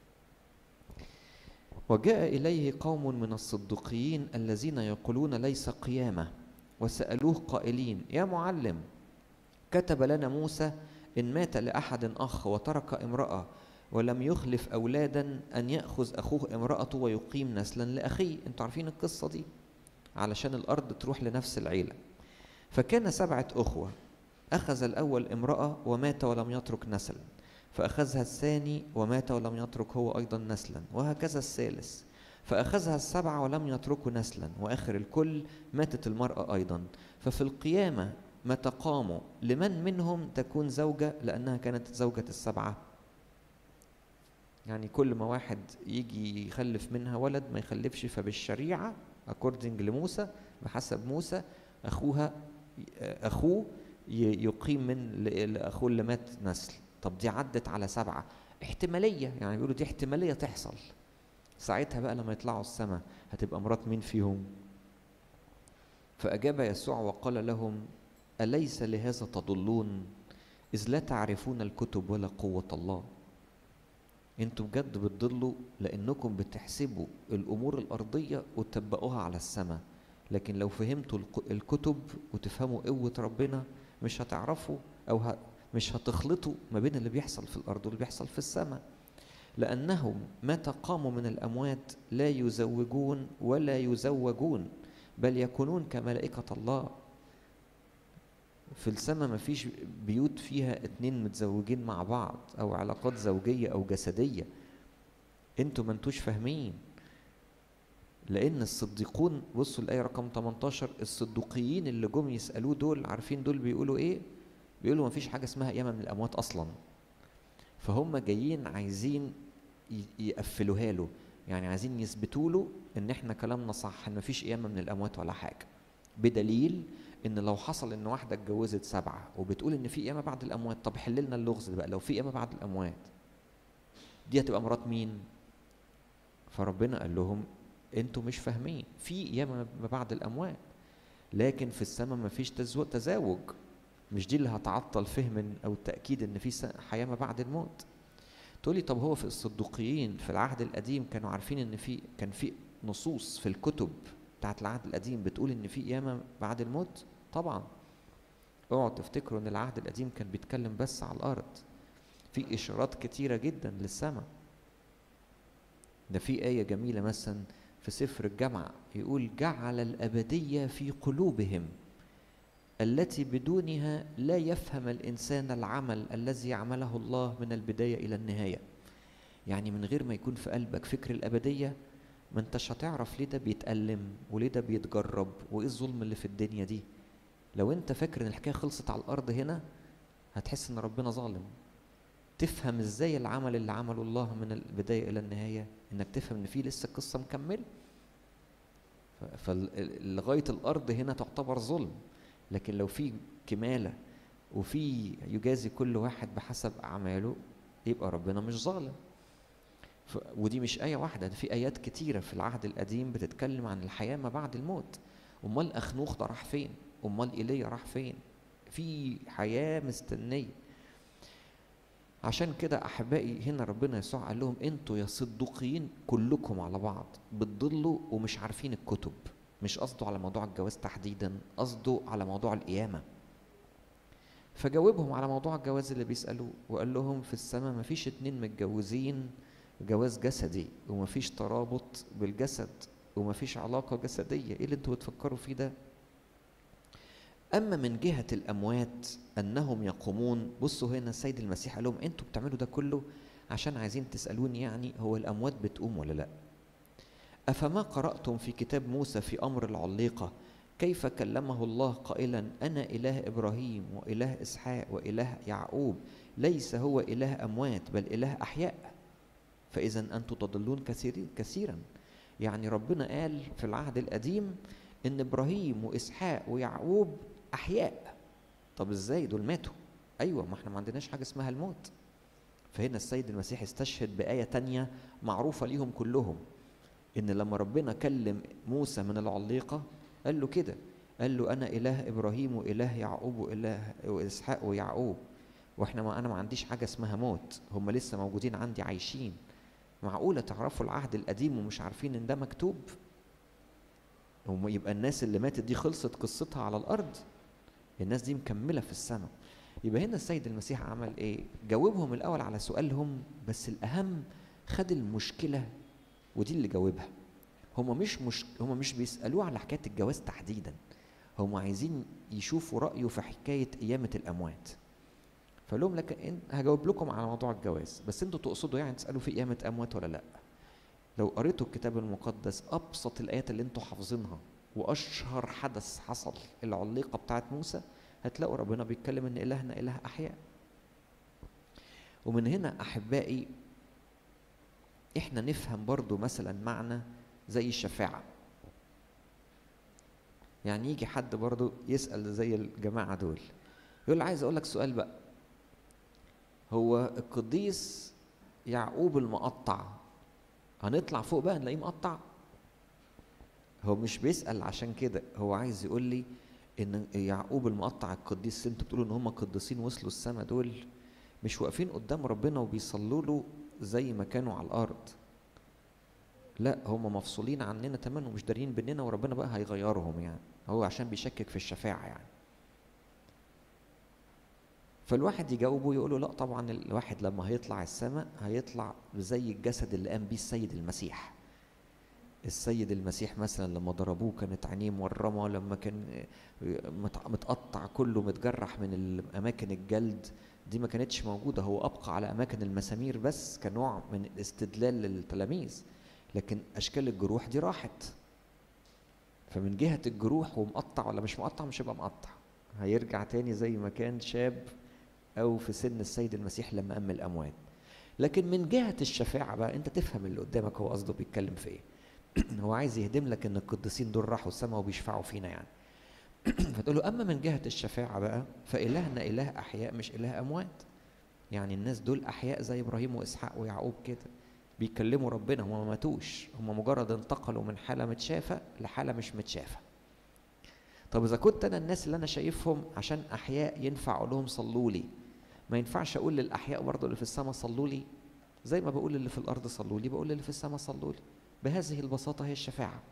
وجاء إليه قوم من الصدقيين الذين يقولون ليس قيامة وسألوه قائلين يا معلم كتب لنا موسى إن مات لأحد أخ وترك امرأة ولم يخلف أولادا أن يأخذ أخوه امرأته ويقيم نسلا لأخيه أنتوا عارفين القصة دي علشان الأرض تروح لنفس العيلة فكان سبعة أخوة أخذ الأول امرأة ومات ولم يترك نسلا فأخذها الثاني ومات ولم يترك هو أيضا نسلا وهكذا الثالث فأخذها السبعة ولم يتركوا نسلا وآخر الكل ماتت المرأة أيضا ففي القيامة متى قاموا لمن منهم تكون زوجة لأنها كانت زوجة السبعة يعني كل ما واحد يجي يخلف منها ولد ما يخلفش فبالشريعة according لموسى بحسب موسى أخوها أخوه يقيم من لأخوه اللي مات نسل طب دي عدت على سبعة احتمالية يعني بيقولوا دي احتمالية تحصل ساعتها بقى لما يطلعوا السماء هتبقى مرات مين فيهم فأجاب يسوع وقال لهم أليس لهذا تضلون إذ لا تعرفون الكتب ولا قوة الله انتوا بجد بتضلوا لانكم بتحسبوا الامور الارضيه وتطبقوها على السماء لكن لو فهمتوا الكتب وتفهموا قوه ربنا مش هتعرفوا او ه... مش هتخلطوا ما بين اللي بيحصل في الارض واللي بيحصل في السماء لانهم متى قاموا من الاموات لا يزوجون ولا يزوجون بل يكونون كملائكه الله في السماء مفيش بيوت فيها اتنين متزوجين مع بعض او علاقات زوجيه او جسديه انتوا ما انتوش فاهمين لان الصديقون بصوا الايه رقم 18 الصدوقيين اللي جم يسالوه دول عارفين دول بيقولوا ايه بيقولوا ما فيش حاجه اسمها قيامه من الاموات اصلا فهم جايين عايزين يقفلوها له يعني عايزين يثبتوا له ان احنا كلامنا صح ان مفيش قيامه من الاموات ولا حاجه بدليل ان لو حصل ان واحده اتجوزت سبعه وبتقول ان في قيامه بعد الاموات طب حل لنا اللغز ده بقى لو في قيامه بعد الاموات دي هتبقى مرات مين فربنا قال لهم انتوا مش فاهمين في قيامه ما بعد الاموات لكن في السماء ما فيش تزاوج مش دي اللي هتعطل فهم او التاكيد ان في حياه ما بعد الموت تقولي طب هو في الصدوقيين في العهد القديم كانوا عارفين ان في كان في نصوص في الكتب بتاعت العهد القديم بتقول ان في قيامه بعد الموت طبعا اوعوا تفتكروا ان العهد القديم كان بيتكلم بس على الارض في اشارات كتيره جدا للسماء ده في ايه جميله مثلا في سفر الجامعه يقول جعل الابديه في قلوبهم التي بدونها لا يفهم الانسان العمل الذي يعمله الله من البدايه الى النهايه يعني من غير ما يكون في قلبك فكر الابديه ما انتش هتعرف ليه ده بيتألم وليه ده بيتجرب وايه الظلم اللي في الدنيا دي لو انت فاكر ان الحكايه خلصت على الارض هنا هتحس ان ربنا ظالم تفهم ازاي العمل اللي عمله الله من البدايه الى النهايه انك تفهم ان في لسه قصه مكمله فلغايه الارض هنا تعتبر ظلم لكن لو في كماله وفي يجازي كل واحد بحسب اعماله يبقى ربنا مش ظالم ودي مش آية واحدة ده في آيات كتيرة في العهد القديم بتتكلم عن الحياة ما بعد الموت أمال أخنوخ ده راح فين أمال إيليا راح فين في حياة مستنية عشان كده أحبائي هنا ربنا يسوع قال لهم أنتوا يا صدوقيين كلكم على بعض بتضلوا ومش عارفين الكتب مش قصده على موضوع الجواز تحديدا قصده على موضوع القيامة فجاوبهم على موضوع الجواز اللي بيسألوه وقال لهم في السماء مفيش اتنين متجوزين جواز جسدي ومفيش ترابط بالجسد ومفيش علاقة جسدية ايه اللي انتوا بتفكروا فيه ده اما من جهة الاموات انهم يقومون بصوا هنا السيد المسيح قال لهم انتوا بتعملوا ده كله عشان عايزين تسألوني يعني هو الاموات بتقوم ولا لا افما قرأتم في كتاب موسى في امر العليقة كيف كلمه الله قائلا انا اله ابراهيم واله اسحاق واله يعقوب ليس هو اله اموات بل اله احياء فإذا أنتم تضلون كثيرين كثيرا يعني ربنا قال في العهد القديم إن إبراهيم وإسحاق ويعقوب أحياء طب إزاي دول ماتوا أيوة ما إحنا ما عندناش حاجة اسمها الموت فهنا السيد المسيح استشهد بآية تانية معروفة ليهم كلهم ان لما ربنا كلم موسى من العليقه قال له كده قال له انا اله ابراهيم واله يعقوب واله واسحاق ويعقوب واحنا ما انا ما عنديش حاجه اسمها موت هم لسه موجودين عندي عايشين معقوله تعرفوا العهد القديم ومش عارفين ان ده مكتوب هم يبقى الناس اللي ماتت دي خلصت قصتها على الارض الناس دي مكمله في السماء يبقى هنا السيد المسيح عمل ايه جاوبهم الاول على سؤالهم بس الاهم خد المشكله ودي اللي جاوبها هم مش مش هم مش بيسالوه على حكايه الجواز تحديدا هم عايزين يشوفوا رايه في حكايه قيامه الاموات فقال لهم لك هجاوب لكم على موضوع الجواز بس انتوا تقصدوا يعني تسالوا في قيامه اموات ولا لا لو قريتوا الكتاب المقدس ابسط الايات اللي انتوا حافظينها واشهر حدث حصل العليقه بتاعت موسى هتلاقوا ربنا بيتكلم ان الهنا اله احياء ومن هنا احبائي احنا نفهم برضو مثلا معنى زي الشفاعه يعني يجي حد برضو يسال زي الجماعه دول يقول له عايز اقول لك سؤال بقى هو القديس يعقوب المقطع هنطلع فوق بقى نلاقيه مقطع هو مش بيسال عشان كده هو عايز يقول لي ان يعقوب المقطع القديس انتوا بتقولوا ان هم قديسين وصلوا السما دول مش واقفين قدام ربنا وبيصلوا له زي ما كانوا على الارض لا هم مفصولين عننا تماما ومش دارين بيننا وربنا بقى هيغيرهم يعني هو عشان بيشكك في الشفاعه يعني فالواحد يجاوبه يقول له لا طبعا الواحد لما هيطلع السماء هيطلع زي الجسد اللي قام بيه السيد المسيح السيد المسيح مثلا لما ضربوه كانت عينيه مورمه لما كان متقطع كله متجرح من اماكن الجلد دي ما كانتش موجوده هو ابقى على اماكن المسامير بس كنوع من الاستدلال للتلاميذ لكن اشكال الجروح دي راحت فمن جهه الجروح ومقطع ولا مش مقطع مش هيبقى مقطع هيرجع تاني زي ما كان شاب او في سن السيد المسيح لما قام الاموات لكن من جهه الشفاعه بقى انت تفهم اللي قدامك هو قصده بيتكلم في ايه هو عايز يهدم لك ان القديسين دول راحوا السماء وبيشفعوا فينا يعني فتقول له اما من جهه الشفاعه بقى فالهنا اله احياء مش اله اموات يعني الناس دول احياء زي ابراهيم واسحاق ويعقوب كده بيكلموا ربنا هم ما ماتوش هم مجرد انتقلوا من حاله متشافه لحاله مش متشافه طب اذا كنت انا الناس اللي انا شايفهم عشان احياء ينفع اقول لهم صلوا لي ما ينفعش اقول للاحياء برضه اللي في السماء صلوا لي زي ما بقول اللي في الارض صلوا لي بقول اللي في السماء صلوا لي بهذه البساطه هي الشفاعه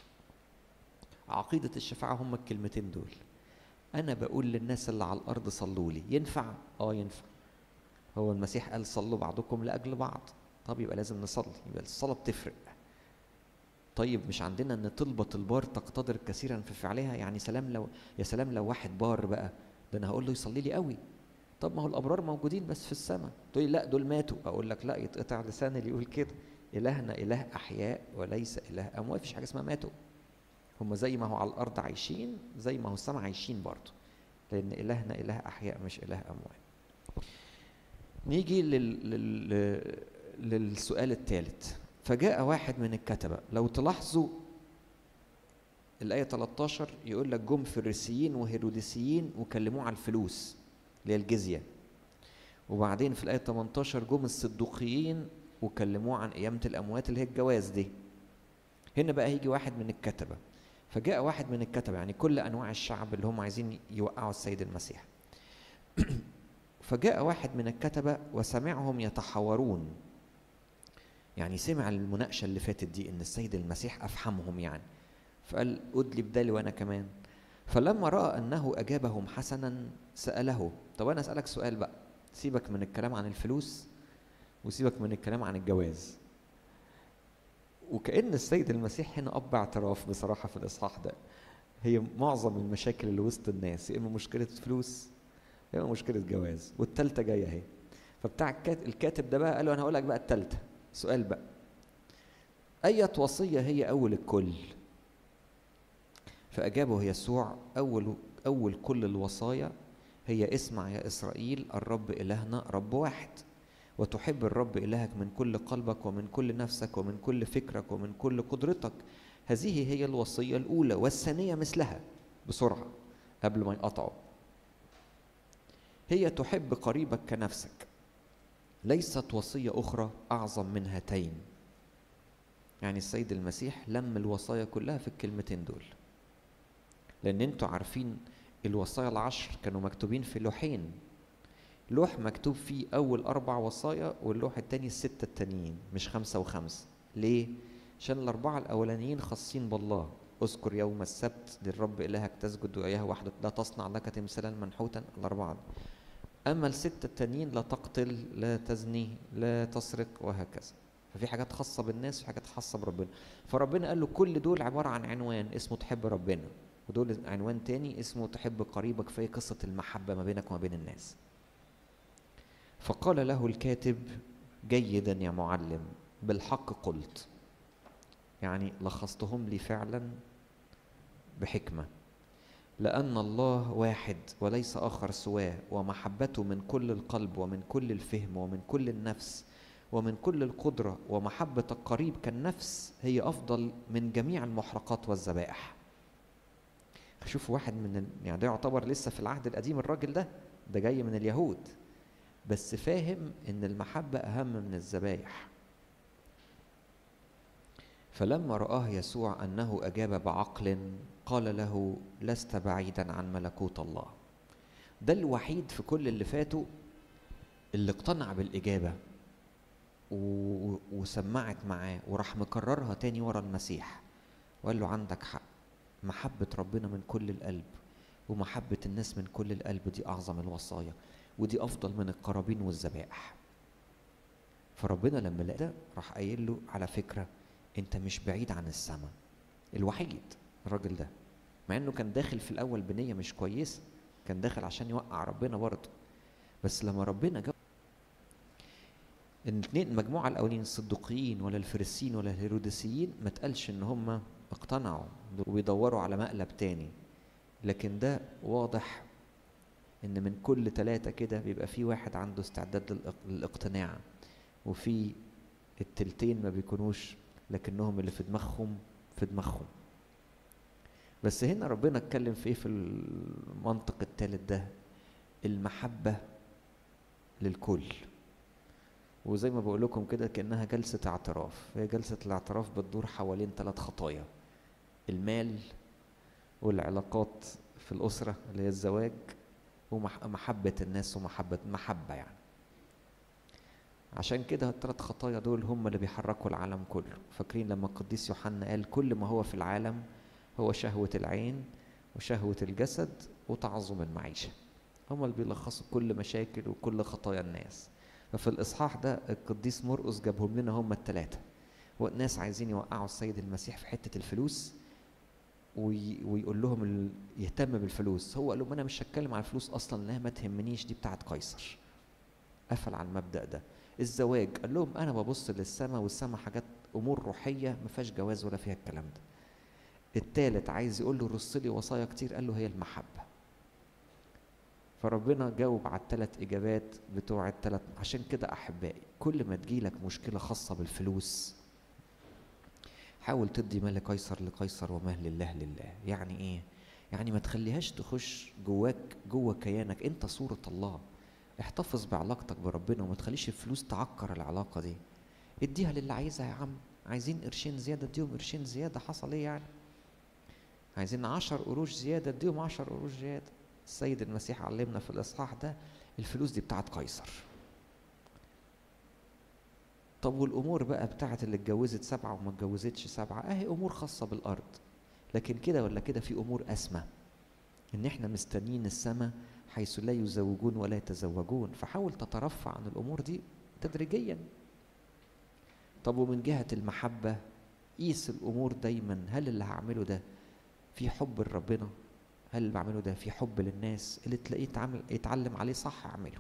عقيده الشفاعه هم الكلمتين دول انا بقول للناس اللي على الارض صلوا لي ينفع اه ينفع هو المسيح قال صلوا بعضكم لاجل بعض طب يبقى لازم نصلي يبقى الصلاه بتفرق طيب مش عندنا ان طلبة البار تقتدر كثيرا في فعلها يعني سلام لو يا سلام لو واحد بار بقى ده انا هقول له يصلي لي قوي طب ما هو الابرار موجودين بس في السماء تقول لي لا دول ماتوا اقول لك لا يتقطع لساني اللي يقول كده الهنا اله احياء وليس اله اموات مفيش حاجه اسمها ماتوا هم زي ما هو على الارض عايشين زي ما هو السماء عايشين برضه لان الهنا اله احياء مش اله اموات نيجي لل... لل... للسؤال الثالث فجاء واحد من الكتبة لو تلاحظوا الآية 13 يقول لك جم فريسيين وهيروديسيين وكلموه على الفلوس اللي هي الجزية وبعدين في الآية 18 جم الصدوقيين وكلموه عن قيامة الأموات اللي هي الجواز دي هنا بقى هيجي واحد من الكتبة فجاء واحد من الكتبة يعني كل أنواع الشعب اللي هم عايزين يوقعوا السيد المسيح فجاء واحد من الكتبة وسمعهم يتحاورون يعني سمع المناقشة اللي فاتت دي إن السيد المسيح أفحمهم يعني فقال أدلي بدالي وأنا كمان فلما رأى أنه أجابهم حسنا سأله طب أنا أسألك سؤال بقى سيبك من الكلام عن الفلوس وسيبك من الكلام عن الجواز وكأن السيد المسيح هنا أب اعتراف بصراحة في الإصحاح ده هي معظم المشاكل اللي وسط الناس يا إما مشكلة فلوس يا إما مشكلة جواز والتالتة جاية أهي فبتاع الكاتب ده بقى قال له أنا هقول لك بقى التالتة سؤال بقى أية وصية هي أول الكل فأجابه يسوع أول أول كل الوصايا هي اسمع يا إسرائيل الرب إلهنا رب واحد وتحب الرب إلهك من كل قلبك ومن كل نفسك ومن كل فكرك ومن كل قدرتك هذه هي الوصية الأولى والثانية مثلها بسرعة قبل ما يقطعوا هي تحب قريبك كنفسك ليست وصية أخرى أعظم من هاتين يعني السيد المسيح لم الوصايا كلها في الكلمتين دول لان انتوا عارفين الوصايا العشر كانوا مكتوبين في لوحين لوح مكتوب فيه اول اربع وصايا واللوح التاني الستة التانيين مش خمسة وخمسة ليه عشان الاربعة الاولانيين خاصين بالله اذكر يوم السبت للرب الهك تسجد واياه وحده لا تصنع لك تمثالا منحوتا الاربعة اما الستة التانيين لا تقتل لا تزني لا تسرق وهكذا ففي حاجات خاصة بالناس وفي حاجات خاصة بربنا فربنا قال له كل دول عبارة عن عنوان اسمه تحب ربنا ودول عنوان تاني اسمه تحب قريبك فهي قصة المحبة ما بينك وما بين الناس فقال له الكاتب جيدا يا معلم بالحق قلت يعني لخصتهم لي فعلا بحكمة لأن الله واحد وليس آخر سواه ومحبته من كل القلب ومن كل الفهم ومن كل النفس ومن كل القدرة ومحبة القريب كالنفس هي أفضل من جميع المحرقات والذبائح شوف واحد من ال... يعني ده يعتبر لسه في العهد القديم الراجل ده ده جاي من اليهود بس فاهم ان المحبة اهم من الذبايح فلما رآه يسوع أنه أجاب بعقل قال له لست بعيدا عن ملكوت الله ده الوحيد في كل اللي فاتوا اللي اقتنع بالإجابة و... وسمعت معاه وراح مكررها تاني ورا المسيح وقال له عندك حق محبة ربنا من كل القلب ومحبة الناس من كل القلب دي أعظم الوصايا ودي أفضل من القرابين والذبائح فربنا لما لقى ده راح قايل له على فكرة أنت مش بعيد عن السماء الوحيد الراجل ده مع إنه كان داخل في الأول بنية مش كويسة كان داخل عشان يوقع ربنا برضه بس لما ربنا جاب الاثنين المجموعة الأولين الصدقيين ولا الفريسيين ولا الهيروديسيين ما تقالش إن هم اقتنعوا وبيدوروا على مقلب تاني لكن ده واضح ان من كل ثلاثة كده بيبقى في واحد عنده استعداد للاقتناع وفي التلتين ما بيكونوش لكنهم اللي في دماغهم في دماغهم بس هنا ربنا اتكلم في ايه في المنطق الثالث ده المحبة للكل وزي ما بقول لكم كده كأنها جلسة اعتراف هي جلسة الاعتراف بتدور حوالين ثلاث خطايا المال والعلاقات في الأسرة اللي هي الزواج ومحبة الناس ومحبة محبة يعني عشان كده الثلاث خطايا دول هم اللي بيحركوا العالم كله فاكرين لما القديس يوحنا قال كل ما هو في العالم هو شهوة العين وشهوة الجسد وتعظم المعيشة هم اللي بيلخصوا كل مشاكل وكل خطايا الناس ففي الإصحاح ده القديس مرقس جابهم لنا هم الثلاثة والناس عايزين يوقعوا السيد المسيح في حتة الفلوس وي ويقول لهم ال... يهتم بالفلوس هو قال لهم انا مش هتكلم على الفلوس اصلا لانها ما تهمنيش دي بتاعت قيصر قفل على المبدا ده الزواج قال لهم انا ببص للسماء والسماء حاجات امور روحيه ما فيهاش جواز ولا فيها الكلام ده التالت عايز يقول له رص لي وصايا كتير قال له هي المحبه فربنا جاوب على الثلاث اجابات بتوع الثلاث عشان كده احبائي كل ما تجيلك مشكله خاصه بالفلوس حاول تدي مال قيصر لقيصر ومال لله لله يعني ايه يعني ما تخليهاش تخش جواك جوه كيانك انت صورة الله احتفظ بعلاقتك بربنا وما تخليش الفلوس تعكر العلاقة دي اديها للي عايزها يا عم عايزين قرشين زيادة اديهم قرشين زيادة حصل ايه يعني عايزين عشر قروش زيادة اديهم عشر قروش زيادة السيد المسيح علمنا في الإصحاح ده الفلوس دي بتاعت قيصر طب والامور بقى بتاعت اللي اتجوزت سبعه وما اتجوزتش سبعه اهي امور خاصه بالارض لكن كده ولا كده في امور اسمى ان احنا مستنيين السماء حيث لا يزوجون ولا يتزوجون فحاول تترفع عن الامور دي تدريجيا طب ومن جهه المحبه قيس الامور دايما هل اللي هعمله ده في حب لربنا هل اللي بعمله ده في حب للناس اللي تلاقيه يتعامل يتعلم عليه صح اعمله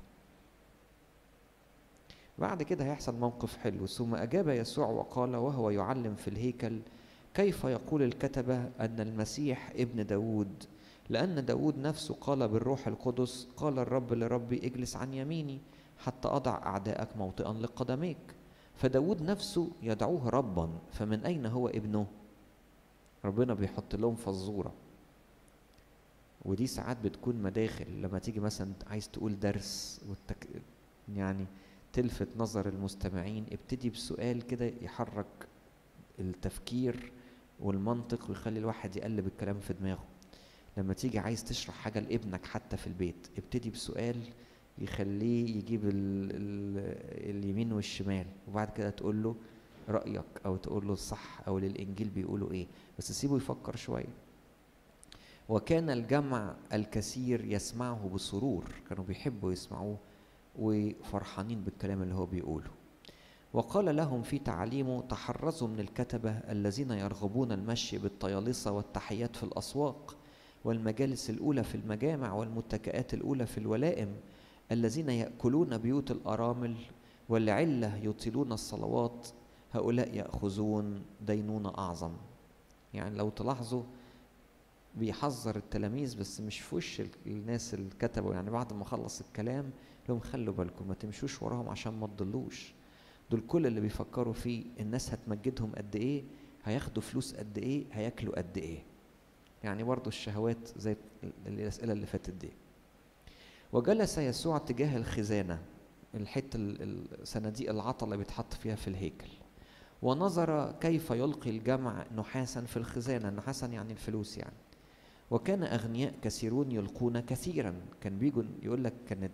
بعد كده هيحصل موقف حلو ثم أجاب يسوع وقال وهو يعلم في الهيكل كيف يقول الكتبة أن المسيح ابن داود لأن داود نفسه قال بالروح القدس قال الرب لربي اجلس عن يميني حتى أضع أعداءك موطئا لقدميك فداود نفسه يدعوه ربا فمن أين هو ابنه ربنا بيحط لهم فزورة ودي ساعات بتكون مداخل لما تيجي مثلا عايز تقول درس والتك... يعني تلفت نظر المستمعين ابتدي بسؤال كده يحرك التفكير والمنطق ويخلي الواحد يقلب الكلام في دماغه لما تيجي عايز تشرح حاجة لابنك حتى في البيت ابتدي بسؤال يخليه يجيب ال ال اليمين والشمال وبعد كده تقول له رأيك أو تقول له الصح أو للإنجيل بيقولوا إيه بس سيبه يفكر شوية وكان الجمع الكثير يسمعه بسرور كانوا بيحبوا يسمعوه وفرحانين بالكلام اللي هو بيقوله وقال لهم في تعليمه تحرزوا من الكتبة الذين يرغبون المشي بالطيالسة والتحيات في الأسواق والمجالس الأولى في المجامع والمتكئات الأولى في الولائم الذين يأكلون بيوت الأرامل ولعلة يطيلون الصلوات هؤلاء يأخذون دينونة أعظم يعني لو تلاحظوا بيحذر التلاميذ بس مش في وش الناس اللي كتبوا يعني بعد ما خلص الكلام لهم خلوا بالكم ما تمشوش وراهم عشان ما تضلوش دول كل اللي بيفكروا فيه الناس هتمجدهم قد ايه هياخدوا فلوس قد ايه هياكلوا قد ايه يعني برضو الشهوات زي الاسئله اللي فاتت دي وجلس يسوع تجاه الخزانه الحته الصناديق العطا اللي بيتحط فيها في الهيكل ونظر كيف يلقي الجمع نحاسا في الخزانه نحاسا يعني الفلوس يعني وكان اغنياء كثيرون يلقون كثيرا كان بيجوا يقول لك كانت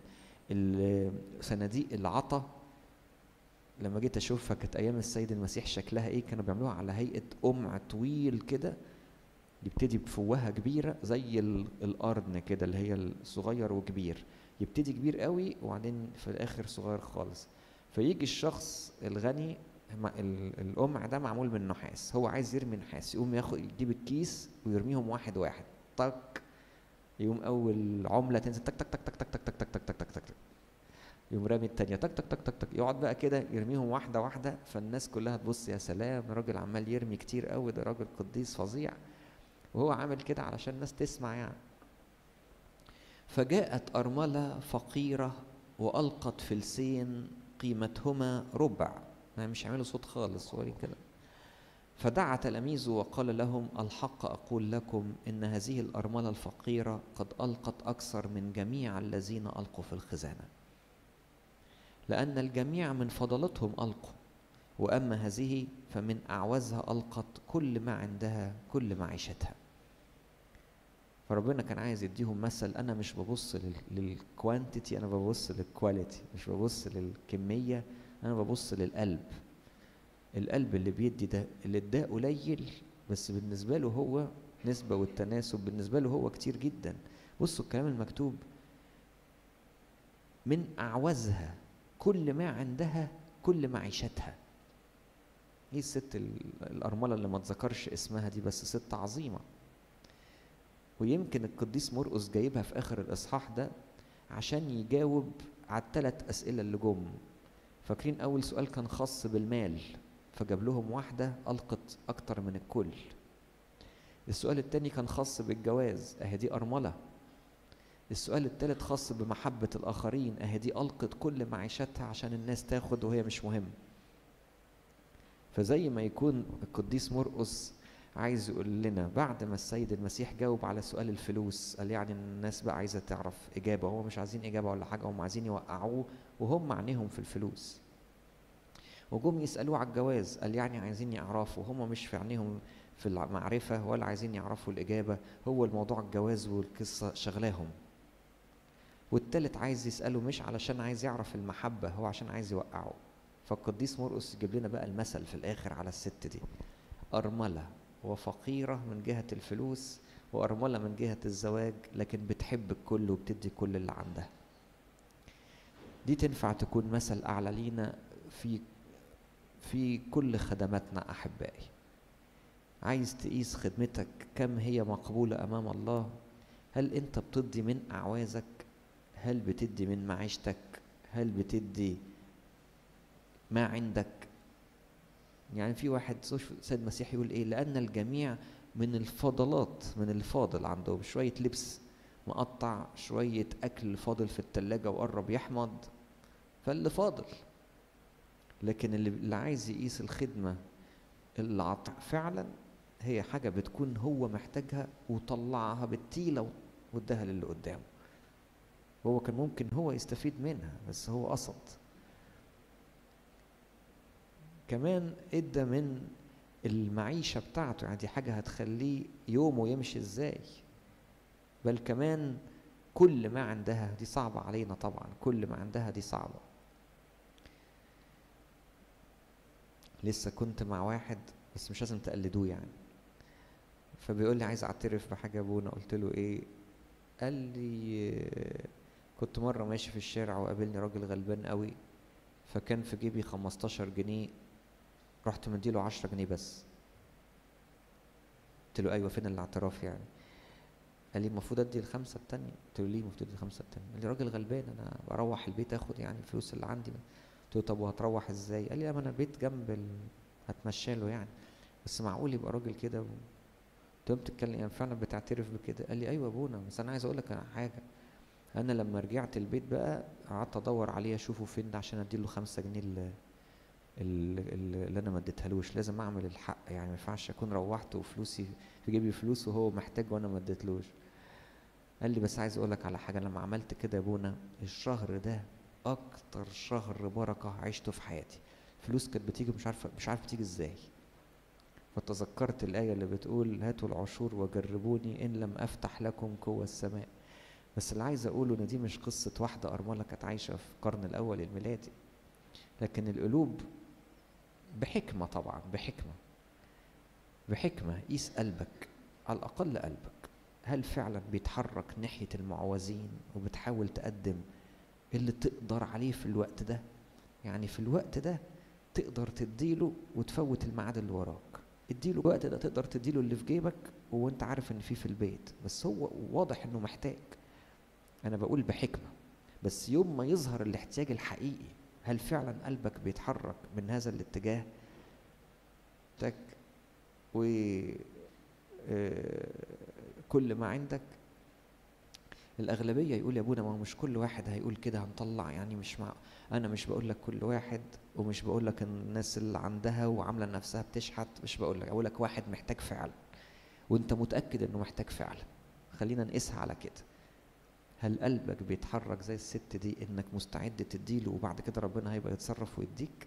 صناديق العطا لما جيت اشوفها كانت ايام السيد المسيح شكلها ايه كانوا بيعملوها على هيئه قمع طويل كده يبتدي بفوهه كبيره زي القرن كده اللي هي الصغير وكبير يبتدي كبير قوي وبعدين في الاخر صغير خالص فيجي الشخص الغني القمع ده معمول من نحاس هو عايز يرمي نحاس يقوم ياخد يجيب الكيس ويرميهم واحد واحد طق يقوم اول عمله تنزل تك تك تك تك تك تك تك تك تك تك تك يقوم رامي التانية تك تك تك تك تك يقعد بقى كده يرميهم واحدة واحدة فالناس كلها تبص يا سلام راجل عمال يرمي كتير قوي ده راجل قديس فظيع وهو عامل كده علشان الناس تسمع يعني فجاءت أرملة فقيرة وألقت فلسين قيمتهما ربع يعني مش عاملوا صوت خالص وري كده فدعا تلاميذه وقال لهم الحق أقول لكم إن هذه الأرملة الفقيرة قد ألقت أكثر من جميع الذين ألقوا في الخزانة لأن الجميع من فضلتهم ألقوا وأما هذه فمن أعوزها ألقت كل ما عندها كل معيشتها فربنا كان عايز يديهم مثل أنا مش ببص للكوانتيتي أنا ببص للكواليتي مش ببص للكمية أنا ببص للقلب القلب اللي بيدي ده اللي اداه قليل بس بالنسبة له هو نسبة والتناسب بالنسبة له هو كتير جدا بصوا الكلام المكتوب من أعوزها كل ما عندها كل معيشتها ايه الست الأرملة اللي ما تذكرش اسمها دي بس ست عظيمة ويمكن القديس مرقس جايبها في آخر الإصحاح ده عشان يجاوب على الثلاث أسئلة اللي جم فاكرين أول سؤال كان خاص بالمال فجاب لهم واحدة ألقت أكتر من الكل السؤال التاني كان خاص بالجواز أهي دي أرملة السؤال الثالث خاص بمحبة الآخرين أهي دي ألقت كل معيشتها عشان الناس تاخد وهي مش مهم فزي ما يكون القديس مرقس عايز يقول لنا بعد ما السيد المسيح جاوب على سؤال الفلوس قال يعني الناس بقى عايزة تعرف إجابة هو مش عايزين إجابة ولا حاجة هم عايزين يوقعوه وهم عينيهم في الفلوس وجم يسألوه على الجواز قال يعني عايزين يعرفوا هم مش في عينيهم في المعرفة ولا عايزين يعرفوا الإجابة هو الموضوع الجواز والقصة شغلاهم والتالت عايز يسأله مش علشان عايز يعرف المحبة هو عشان عايز يوقعه فالقديس مرقس يجيب لنا بقى المثل في الآخر على الست دي أرملة وفقيرة من جهة الفلوس وأرملة من جهة الزواج لكن بتحب الكل وبتدي كل اللي عندها دي تنفع تكون مثل أعلى لينا في في كل خدماتنا أحبائي عايز تقيس خدمتك كم هي مقبولة أمام الله هل أنت بتدي من أعوازك هل بتدي من معيشتك هل بتدي ما عندك يعني في واحد سيد المسيح يقول ايه لان الجميع من الفضلات من الفاضل عندهم شويه لبس مقطع شويه اكل فاضل في التلاجة وقرب يحمض فاللي فاضل لكن اللي, اللي عايز يقيس الخدمه اللي عطى فعلا هي حاجه بتكون هو محتاجها وطلعها بالتيله واداها للي قدامه وهو كان ممكن هو يستفيد منها بس هو قصد كمان ادى من المعيشة بتاعته يعني دي حاجة هتخليه يومه يمشي ازاي بل كمان كل ما عندها دي صعبة علينا طبعا كل ما عندها دي صعبة لسه كنت مع واحد بس مش لازم تقلدوه يعني فبيقول لي عايز اعترف بحاجة ابونا قلت له ايه قال لي كنت مرة ماشي في الشارع وقابلني راجل غلبان قوي فكان في جيبي 15 جنيه رحت مديله 10 جنيه بس قلت له ايوه فين الاعتراف يعني قال لي المفروض ادي الخمسه التانية قلت له ليه المفروض ادي الخمسه التانية قال لي راجل غلبان انا بروح البيت اخد يعني الفلوس اللي عندي قلت له طب وهتروح ازاي قال لي ما انا البيت جنب ال... هتمشى له يعني بس معقول يبقى راجل كده و... قلت له بتتكلم يعني فعلا بتعترف بكده قال لي ايوه يا ابونا بس انا عايز اقول لك حاجه انا لما رجعت البيت بقى قعدت ادور عليه اشوفه فين ده عشان اديله خمسة جنيه اللي, اللي انا ما اديتهالوش لازم اعمل الحق يعني ما ينفعش اكون روحت وفلوسي في جيبي فلوس وهو محتاج وانا ما اديتلوش قال لي بس عايز اقول لك على حاجه لما عملت كده يا ابونا الشهر ده اكتر شهر بركه عشته في حياتي فلوس كانت بتيجي مش عارفه مش عارف بتيجي ازاي فتذكرت الآية اللي بتقول هاتوا العشور وجربوني إن لم أفتح لكم قوة السماء بس اللي عايز أقوله إن دي مش قصة واحدة أرملة كانت عايشة في القرن الأول الميلادي لكن القلوب بحكمة طبعا بحكمة بحكمة قيس قلبك على الأقل قلبك هل فعلا بيتحرك ناحية المعوزين وبتحاول تقدم اللي تقدر عليه في الوقت ده يعني في الوقت ده تقدر تديله وتفوت الميعاد اللي وراك اديله الوقت ده تقدر تديله اللي في جيبك وانت عارف ان فيه في البيت بس هو واضح انه محتاج انا بقول بحكمة بس يوم ما يظهر الاحتياج الحقيقي هل فعلا قلبك بيتحرك من هذا الاتجاه تك و كل ما عندك الأغلبية يقول يا أبونا ما هو مش كل واحد هيقول كده هنطلع يعني مش مع أنا مش بقول لك كل واحد ومش بقول لك الناس اللي عندها وعاملة نفسها بتشحت مش بقول لك أقول لك واحد محتاج فعلا وأنت متأكد إنه محتاج فعلا خلينا نقيسها على كده هل قلبك بيتحرك زي الست دي إنك مستعد تديله وبعد كده ربنا هيبقى يتصرف ويديك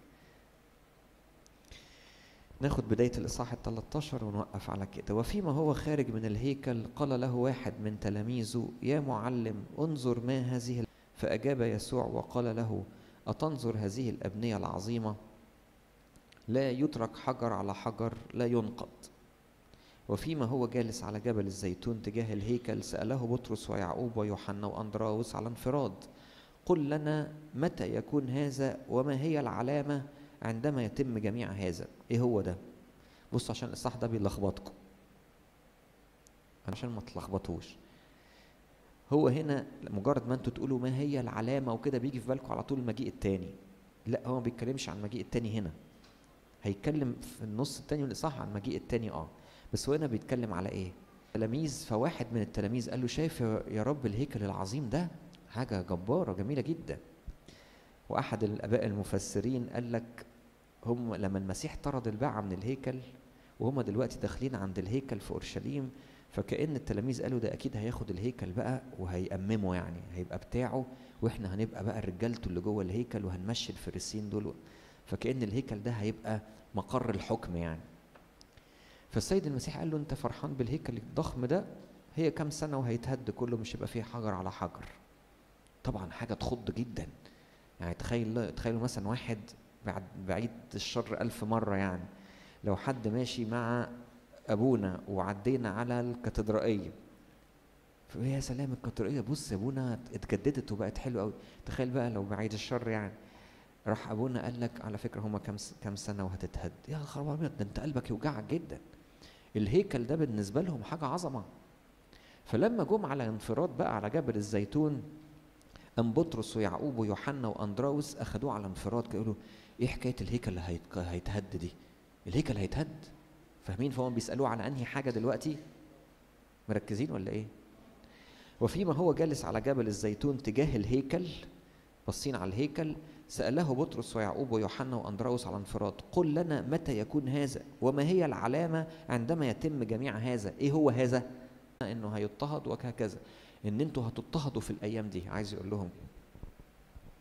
ناخد بداية الإصحاح ال 13 ونوقف على كده وفيما هو خارج من الهيكل قال له واحد من تلاميذه يا معلم انظر ما هذه فأجاب يسوع وقال له أتنظر هذه الأبنية العظيمة لا يترك حجر على حجر لا ينقض وفيما هو جالس على جبل الزيتون تجاه الهيكل سأله بطرس ويعقوب ويوحنا وأندراوس على انفراد قل لنا متى يكون هذا وما هي العلامة عندما يتم جميع هذا ايه هو ده بصوا عشان الاصحاح ده بيلخبطكم عشان ما تلخبطوش هو هنا مجرد ما انتوا تقولوا ما هي العلامه وكده بيجي في بالكم على طول المجيء التاني لا هو ما بيتكلمش عن المجيء التاني هنا هيتكلم في النص التاني من الاصحاح عن المجيء التاني اه بس هو هنا بيتكلم على ايه تلاميذ فواحد من التلاميذ قال له شايف يا رب الهيكل العظيم ده حاجه جباره جميله جدا واحد الاباء المفسرين قال لك هم لما المسيح طرد الباعة من الهيكل وهم دلوقتي داخلين عند الهيكل في اورشليم فكأن التلاميذ قالوا ده اكيد هياخد الهيكل بقى وهيأممه يعني هيبقى بتاعه واحنا هنبقى بقى رجالته اللي جوه الهيكل وهنمشي الفريسين دول فكأن الهيكل ده هيبقى مقر الحكم يعني فالسيد المسيح قال له انت فرحان بالهيكل الضخم ده هي كام سنة وهيتهد كله مش هيبقى فيه حجر على حجر طبعا حاجة تخض جدا يعني تخيل تخيلوا مثلا واحد بعد بعيد الشر ألف مرة يعني لو حد ماشي مع أبونا وعدينا على الكاتدرائية يا سلام الكاتدرائية بص يا أبونا اتجددت وبقت حلوة أوي تخيل بقى لو بعيد الشر يعني راح أبونا قال لك على فكرة هما كام كام سنة وهتتهد يا خراب أبيض ده أنت قلبك يوجعك جدا الهيكل ده بالنسبة لهم حاجة عظمة فلما جم على انفراد بقى على جبل الزيتون أم بطرس ويعقوب ويوحنا وأندراوس أخدوه على انفراد كده يقولوا ايه حكايه الهيكل اللي هيتهد دي الهيكل هيتهد فاهمين فهم بيسالوه على انهي حاجه دلوقتي مركزين ولا ايه وفيما هو جالس على جبل الزيتون تجاه الهيكل باصين على الهيكل سأله بطرس ويعقوب ويوحنا وأندراوس على انفراد قل لنا متى يكون هذا وما هي العلامة عندما يتم جميع هذا إيه هو هذا إنه هيضطهد وهكذا إن أنتوا هتضطهدوا في الأيام دي عايز يقول لهم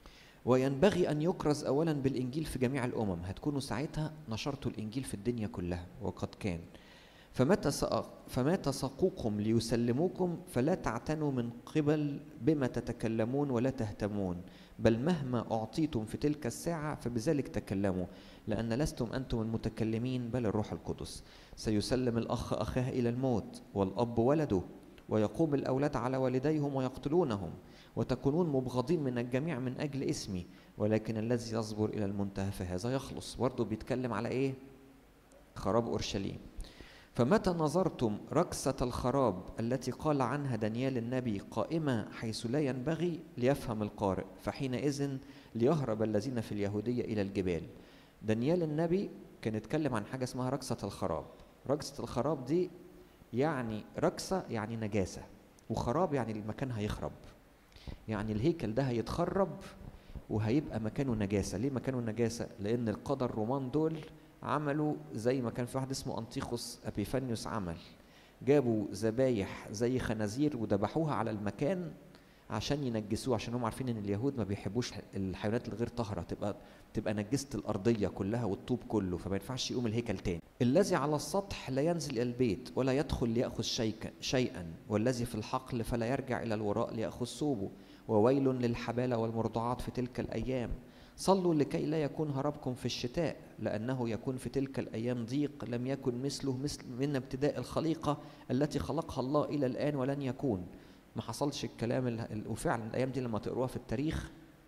وينبغي أن يكرز أولا بالإنجيل في جميع الأمم هتكونوا ساعتها نشرتوا الإنجيل في الدنيا كلها وقد كان فمتى فمتى سقوكم ليسلموكم فلا تعتنوا من قبل بما تتكلمون ولا تهتمون بل مهما أعطيتم في تلك الساعة فبذلك تكلموا لأن لستم أنتم المتكلمين بل الروح القدس سيسلم الأخ أخاه إلى الموت والأب ولده ويقوم الأولاد على والديهم ويقتلونهم وتكونون مبغضين من الجميع من أجل اسمي ولكن الذي يصبر إلى المنتهى فهذا يخلص برضه بيتكلم على إيه؟ خراب أورشليم فمتى نظرتم ركسة الخراب التي قال عنها دانيال النبي قائمة حيث لا ينبغي ليفهم القارئ فحينئذ ليهرب الذين في اليهودية إلى الجبال دانيال النبي كان يتكلم عن حاجة اسمها ركسة الخراب ركسة الخراب دي يعني ركسة يعني نجاسة وخراب يعني المكان هيخرب يعني الهيكل ده هيتخرب وهيبقى مكانه نجاسة ليه مكانه نجاسة لأن القادة الرومان دول عملوا زي ما كان في واحد اسمه أنطيخوس أبيفانيوس عمل جابوا ذبايح زي خنازير وذبحوها على المكان عشان ينجسوه عشان هم عارفين ان اليهود ما بيحبوش الحيوانات الغير طاهره تبقى تبقى نجست الارضيه كلها والطوب كله فما ينفعش يقوم الهيكل تاني الذي على السطح لا ينزل الى البيت ولا يدخل لياخذ شيئا شيئا والذي في الحقل فلا يرجع الى الوراء لياخذ صوبه وويل للحبالة والمرضعات في تلك الأيام صلوا لكي لا يكون هربكم في الشتاء لأنه يكون في تلك الأيام ضيق لم يكن مثله مثل من ابتداء الخليقة التي خلقها الله إلى الآن ولن يكون ما حصلش الكلام وفعلا الأيام دي لما تقروها في التاريخ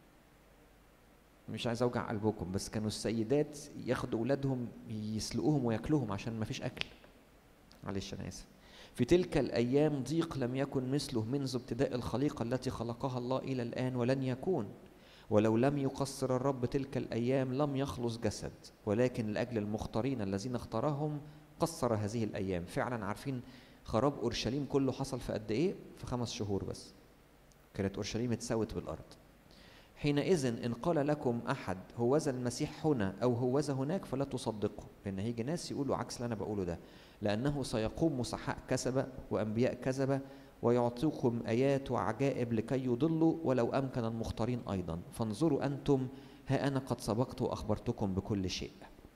مش عايز اوجع قلبكم بس كانوا السيدات ياخدوا اولادهم يسلقوهم وياكلوهم عشان ما فيش اكل معلش انا اسف في تلك الايام ضيق لم يكن مثله منذ ابتداء الخليقه التي خلقها الله الى الان ولن يكون ولو لم يقصر الرب تلك الايام لم يخلص جسد ولكن لاجل المختارين الذين اختارهم قصر هذه الايام فعلا عارفين خراب اورشليم كله حصل في قد ايه في خمس شهور بس كانت اورشليم اتسوت بالارض حينئذ إن قال لكم أحد هوذا المسيح هنا أو هوذا هناك فلا تصدقوا لأن هيجي ناس يقولوا عكس اللي أنا بقوله ده لأنه سيقوم مسحاء كذبة وأنبياء كذبة ويعطيكم آيات وعجائب لكي يضلوا ولو أمكن المختارين أيضا فانظروا أنتم ها أنا قد سبقت وأخبرتكم بكل شيء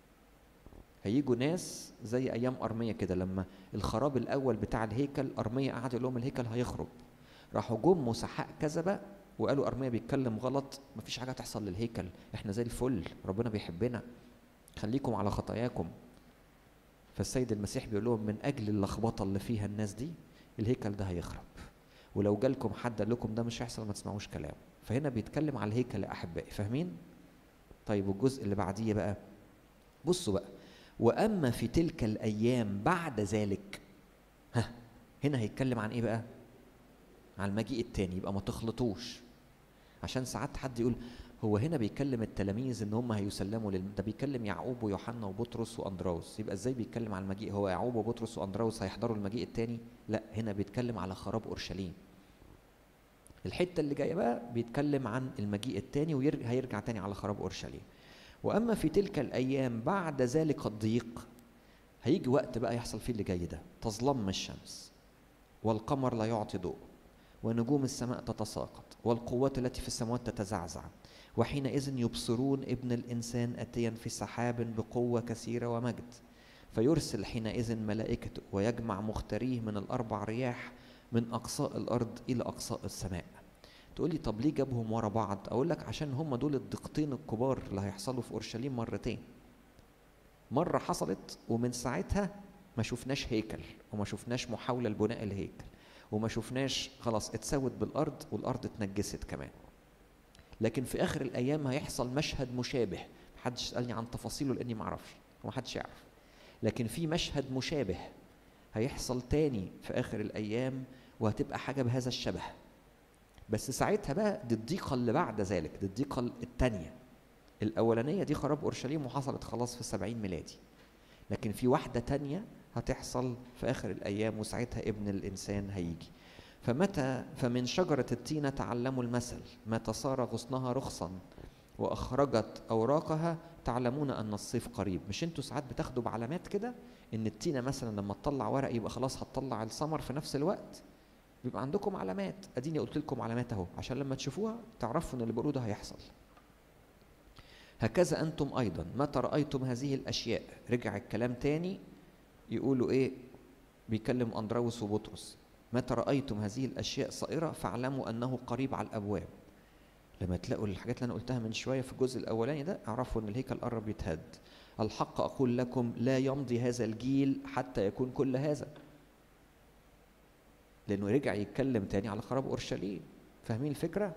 هيجوا ناس زي أيام أرمية كده لما الخراب الأول بتاع الهيكل أرمية قعد يقول لهم الهيكل هيخرب راحوا جم مسحاء كذبة وقالوا أرمية بيتكلم غلط مفيش حاجة تحصل للهيكل احنا زي الفل ربنا بيحبنا خليكم على خطاياكم فالسيد المسيح بيقول لهم من أجل اللخبطة اللي فيها الناس دي الهيكل ده هيخرب ولو جالكم حد قال لكم ده مش هيحصل ما تسمعوش كلامه فهنا بيتكلم على الهيكل يا أحبائي فاهمين؟ طيب والجزء اللي بعديه بقى بصوا بقى وأما في تلك الأيام بعد ذلك ها هنا هيتكلم عن إيه بقى؟ عن المجيء التاني يبقى ما تخلطوش عشان ساعات حد يقول هو هنا بيكلم التلاميذ ان هم هيسلموا لل... ده بيكلم يعقوب ويوحنا وبطرس واندراوس يبقى ازاي بيتكلم على المجيء هو يعقوب وبطرس واندراوس هيحضروا المجيء الثاني لا هنا بيتكلم على خراب اورشليم الحته اللي جايه بقى بيتكلم عن المجيء الثاني وهيرجع تاني على خراب اورشليم واما في تلك الايام بعد ذلك الضيق هيجي وقت بقى يحصل فيه اللي جاي ده تظلم الشمس والقمر لا يعطي ضوء ونجوم السماء تتساقط والقوات التي في السماوات تتزعزع وحينئذ يبصرون ابن الانسان اتيا في سحاب بقوه كثيره ومجد فيرسل حينئذ ملائكته ويجمع مختاريه من الاربع رياح من اقصاء الارض الى اقصاء السماء تقول لي طب ليه جابهم ورا بعض اقول لك عشان هم دول الضيقتين الكبار اللي هيحصلوا في اورشليم مرتين مره حصلت ومن ساعتها ما شفناش هيكل وما شفناش محاوله لبناء الهيكل وما شفناش خلاص اتسوت بالارض والارض اتنجست كمان لكن في اخر الايام هيحصل مشهد مشابه محدش سالني عن تفاصيله لاني ما اعرفش ومحدش يعرف لكن في مشهد مشابه هيحصل تاني في اخر الايام وهتبقى حاجه بهذا الشبه بس ساعتها بقى دي الضيقه اللي بعد ذلك دي الضيقه الثانيه الاولانيه دي خراب اورشليم وحصلت خلاص في السبعين ميلادي لكن في واحده تانيه هتحصل في اخر الايام وساعتها ابن الانسان هيجي فمتى فمن شجرة التين تعلموا المثل متى صار غصنها رخصا وأخرجت أوراقها تعلمون أن الصيف قريب مش انتوا ساعات بتاخدوا بعلامات كده إن التينة مثلا لما تطلع ورق يبقى خلاص هتطلع الثمر في نفس الوقت بيبقى عندكم علامات اديني قلت لكم علامات اهو عشان لما تشوفوها تعرفوا ان اللي بقوله ده هيحصل هكذا أنتم أيضا متى رأيتم هذه الأشياء رجع الكلام تاني يقولوا إيه بيكلم أندراوس وبطرس متى رأيتم هذه الأشياء صائرة فاعلموا أنه قريب على الأبواب لما تلاقوا الحاجات اللي أنا قلتها من شوية في الجزء الأولاني ده اعرفوا أن الهيكل قرب يتهد الحق أقول لكم لا يمضي هذا الجيل حتى يكون كل هذا لأنه رجع يتكلم تاني على خراب أورشليم فاهمين الفكرة؟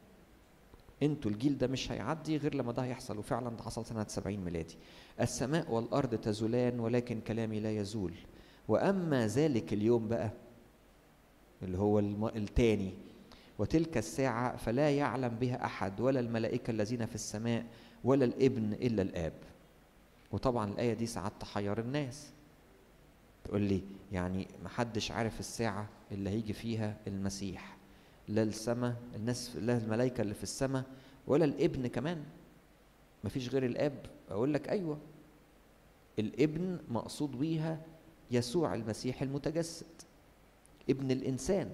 انتوا الجيل ده مش هيعدي غير لما ده هيحصل وفعلا ده حصل سنة 70 ميلادي السماء والأرض تزولان ولكن كلامي لا يزول وأما ذلك اليوم بقى اللي هو الم... التاني وتلك الساعة فلا يعلم بها أحد ولا الملائكة الذين في السماء ولا الابن إلا الآب وطبعا الآية دي ساعات تحير الناس تقول لي يعني محدش عارف الساعة اللي هيجي فيها المسيح لا السماء الناس لا الملائكة اللي في السماء ولا الابن كمان مفيش غير الاب اقول لك ايوه الابن مقصود بيها يسوع المسيح المتجسد ابن الانسان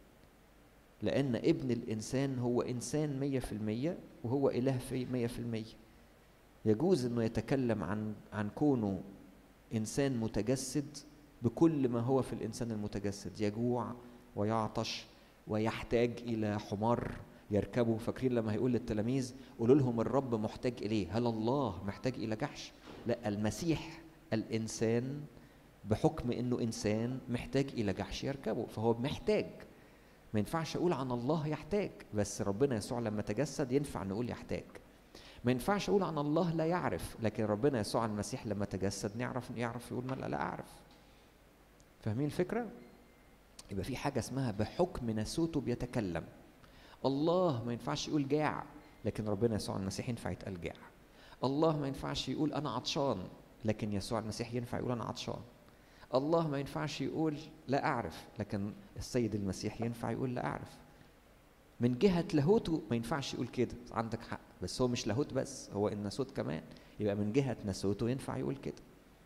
لان ابن الانسان هو انسان مية في المية وهو اله في مية في المية يجوز انه يتكلم عن عن كونه انسان متجسد بكل ما هو في الانسان المتجسد يجوع ويعطش ويحتاج الى حمار يركبه فاكرين لما هيقول للتلاميذ قولوا لهم الرب محتاج اليه هل الله محتاج الى جحش لا المسيح الانسان بحكم انه انسان محتاج الى جحش يركبه فهو محتاج ما ينفعش اقول عن الله يحتاج بس ربنا يسوع لما تجسد ينفع نقول يحتاج ما ينفعش اقول عن الله لا يعرف لكن ربنا يسوع المسيح لما تجسد نعرف يعرف يقول ما لا, لا اعرف فاهمين الفكره يبقى في حاجه اسمها بحكم ناسوته بيتكلم الله ما ينفعش يقول جاع لكن ربنا يسوع المسيح ينفع يتقال جاع الله ما ينفعش يقول انا عطشان لكن يسوع المسيح ينفع يقول انا عطشان الله ما ينفعش يقول لا اعرف لكن السيد المسيح ينفع يقول لا اعرف من جهة لاهوته ما ينفعش يقول كده عندك حق بس هو مش لاهوت بس هو الناسوت كمان يبقى من جهة ناسوته ينفع يقول كده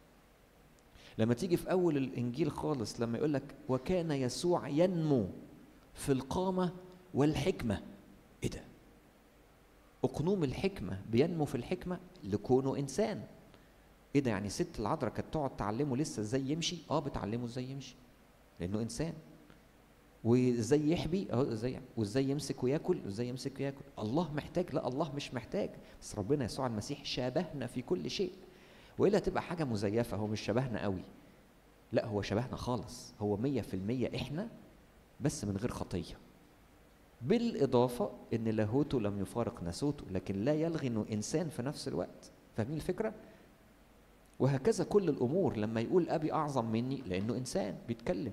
لما تيجي في أول الإنجيل خالص لما يقول لك وكان يسوع ينمو في القامة والحكمة إيه ده؟ أقنوم الحكمة بينمو في الحكمة لكونه إنسان إيه ده يعني ست العذراء كانت تقعد تعلمه لسه إزاي يمشي؟ أه بتعلمه إزاي يمشي لأنه إنسان وازاي يحبي اهو ازاي وازاي يمسك وياكل وازاي يمسك وياكل الله محتاج لا الله مش محتاج بس ربنا يسوع المسيح شابهنا في كل شيء والا تبقى حاجه مزيفه هو مش شبهنا قوي لا هو شبهنا خالص هو مية في المية احنا بس من غير خطيه بالاضافه ان لاهوته لم يفارق ناسوته لكن لا يلغي انه انسان في نفس الوقت فاهمين الفكره وهكذا كل الامور لما يقول ابي اعظم مني لانه انسان بيتكلم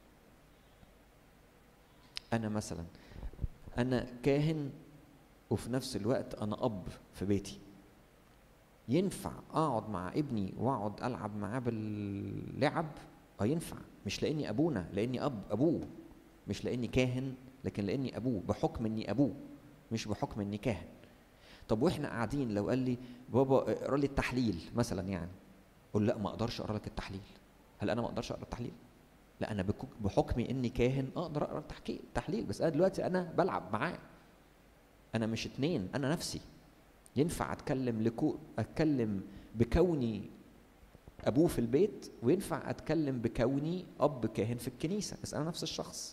انا مثلا انا كاهن وفي نفس الوقت انا اب في بيتي ينفع اقعد مع ابني واقعد العب معاه باللعب اه ينفع مش لاني ابونا لاني اب ابوه مش لاني كاهن لكن لاني ابوه بحكم اني ابوه مش بحكم اني كاهن طب واحنا قاعدين لو قال لي بابا اقرا لي التحليل مثلا يعني اقول لا ما اقدرش اقرا لك التحليل هل انا ما اقدرش اقرا التحليل لا انا بحكم اني كاهن اقدر اقرا التحكي تحليل بس انا دلوقتي انا بلعب معاه انا مش اتنين انا نفسي ينفع اتكلم لكو اتكلم بكوني ابوه في البيت وينفع اتكلم بكوني اب كاهن في الكنيسه بس انا نفس الشخص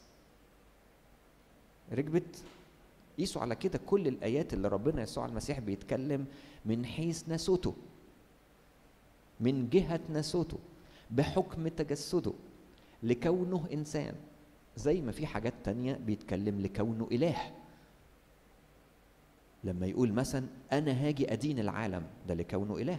ركبت قيسوا على كده كل الايات اللي ربنا يسوع المسيح بيتكلم من حيث ناسوته من جهه ناسوته بحكم تجسده لكونه إنسان زي ما في حاجات تانية بيتكلم لكونه إله لما يقول مثلا أنا هاجي أدين العالم ده لكونه إله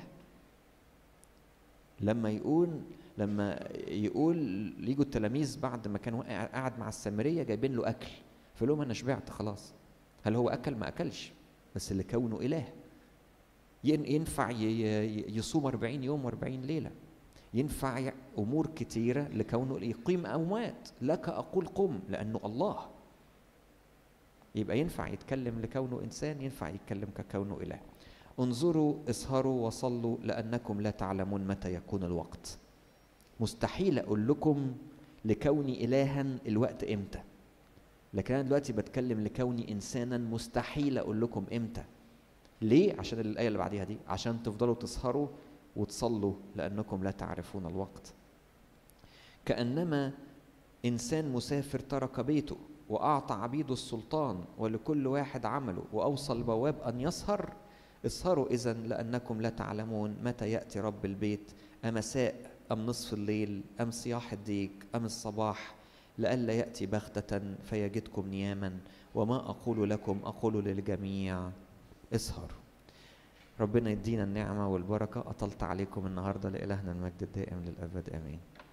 لما يقول لما يقول يجوا التلاميذ بعد ما كان قاعد مع السامريه جايبين له اكل فقال لهم انا شبعت خلاص هل هو اكل ما اكلش بس لكونه اله ينفع يصوم 40 يوم و40 ليله ينفع امور كتيره لكونه يقيم اموات لك اقول قم لانه الله يبقى ينفع يتكلم لكونه انسان ينفع يتكلم ككونه اله انظروا اسهروا وصلوا لانكم لا تعلمون متى يكون الوقت مستحيل اقول لكم لكوني الها الوقت امتى لكن انا دلوقتي بتكلم لكوني انسانا مستحيل اقول لكم امتى ليه عشان الايه اللي بعديها دي عشان تفضلوا تسهروا وتصلوا لانكم لا تعرفون الوقت كانما انسان مسافر ترك بيته واعطى عبيده السلطان ولكل واحد عمله واوصى البواب ان يسهر اسهروا اذا لانكم لا تعلمون متى ياتي رب البيت امساء ام نصف الليل ام صياح الديك ام الصباح لئلا ياتي بغته فيجدكم نياما وما اقول لكم اقول للجميع اسهروا ربنا يدينا النعمه والبركه اطلت عليكم النهارده لالهنا المجد الدائم للابد امين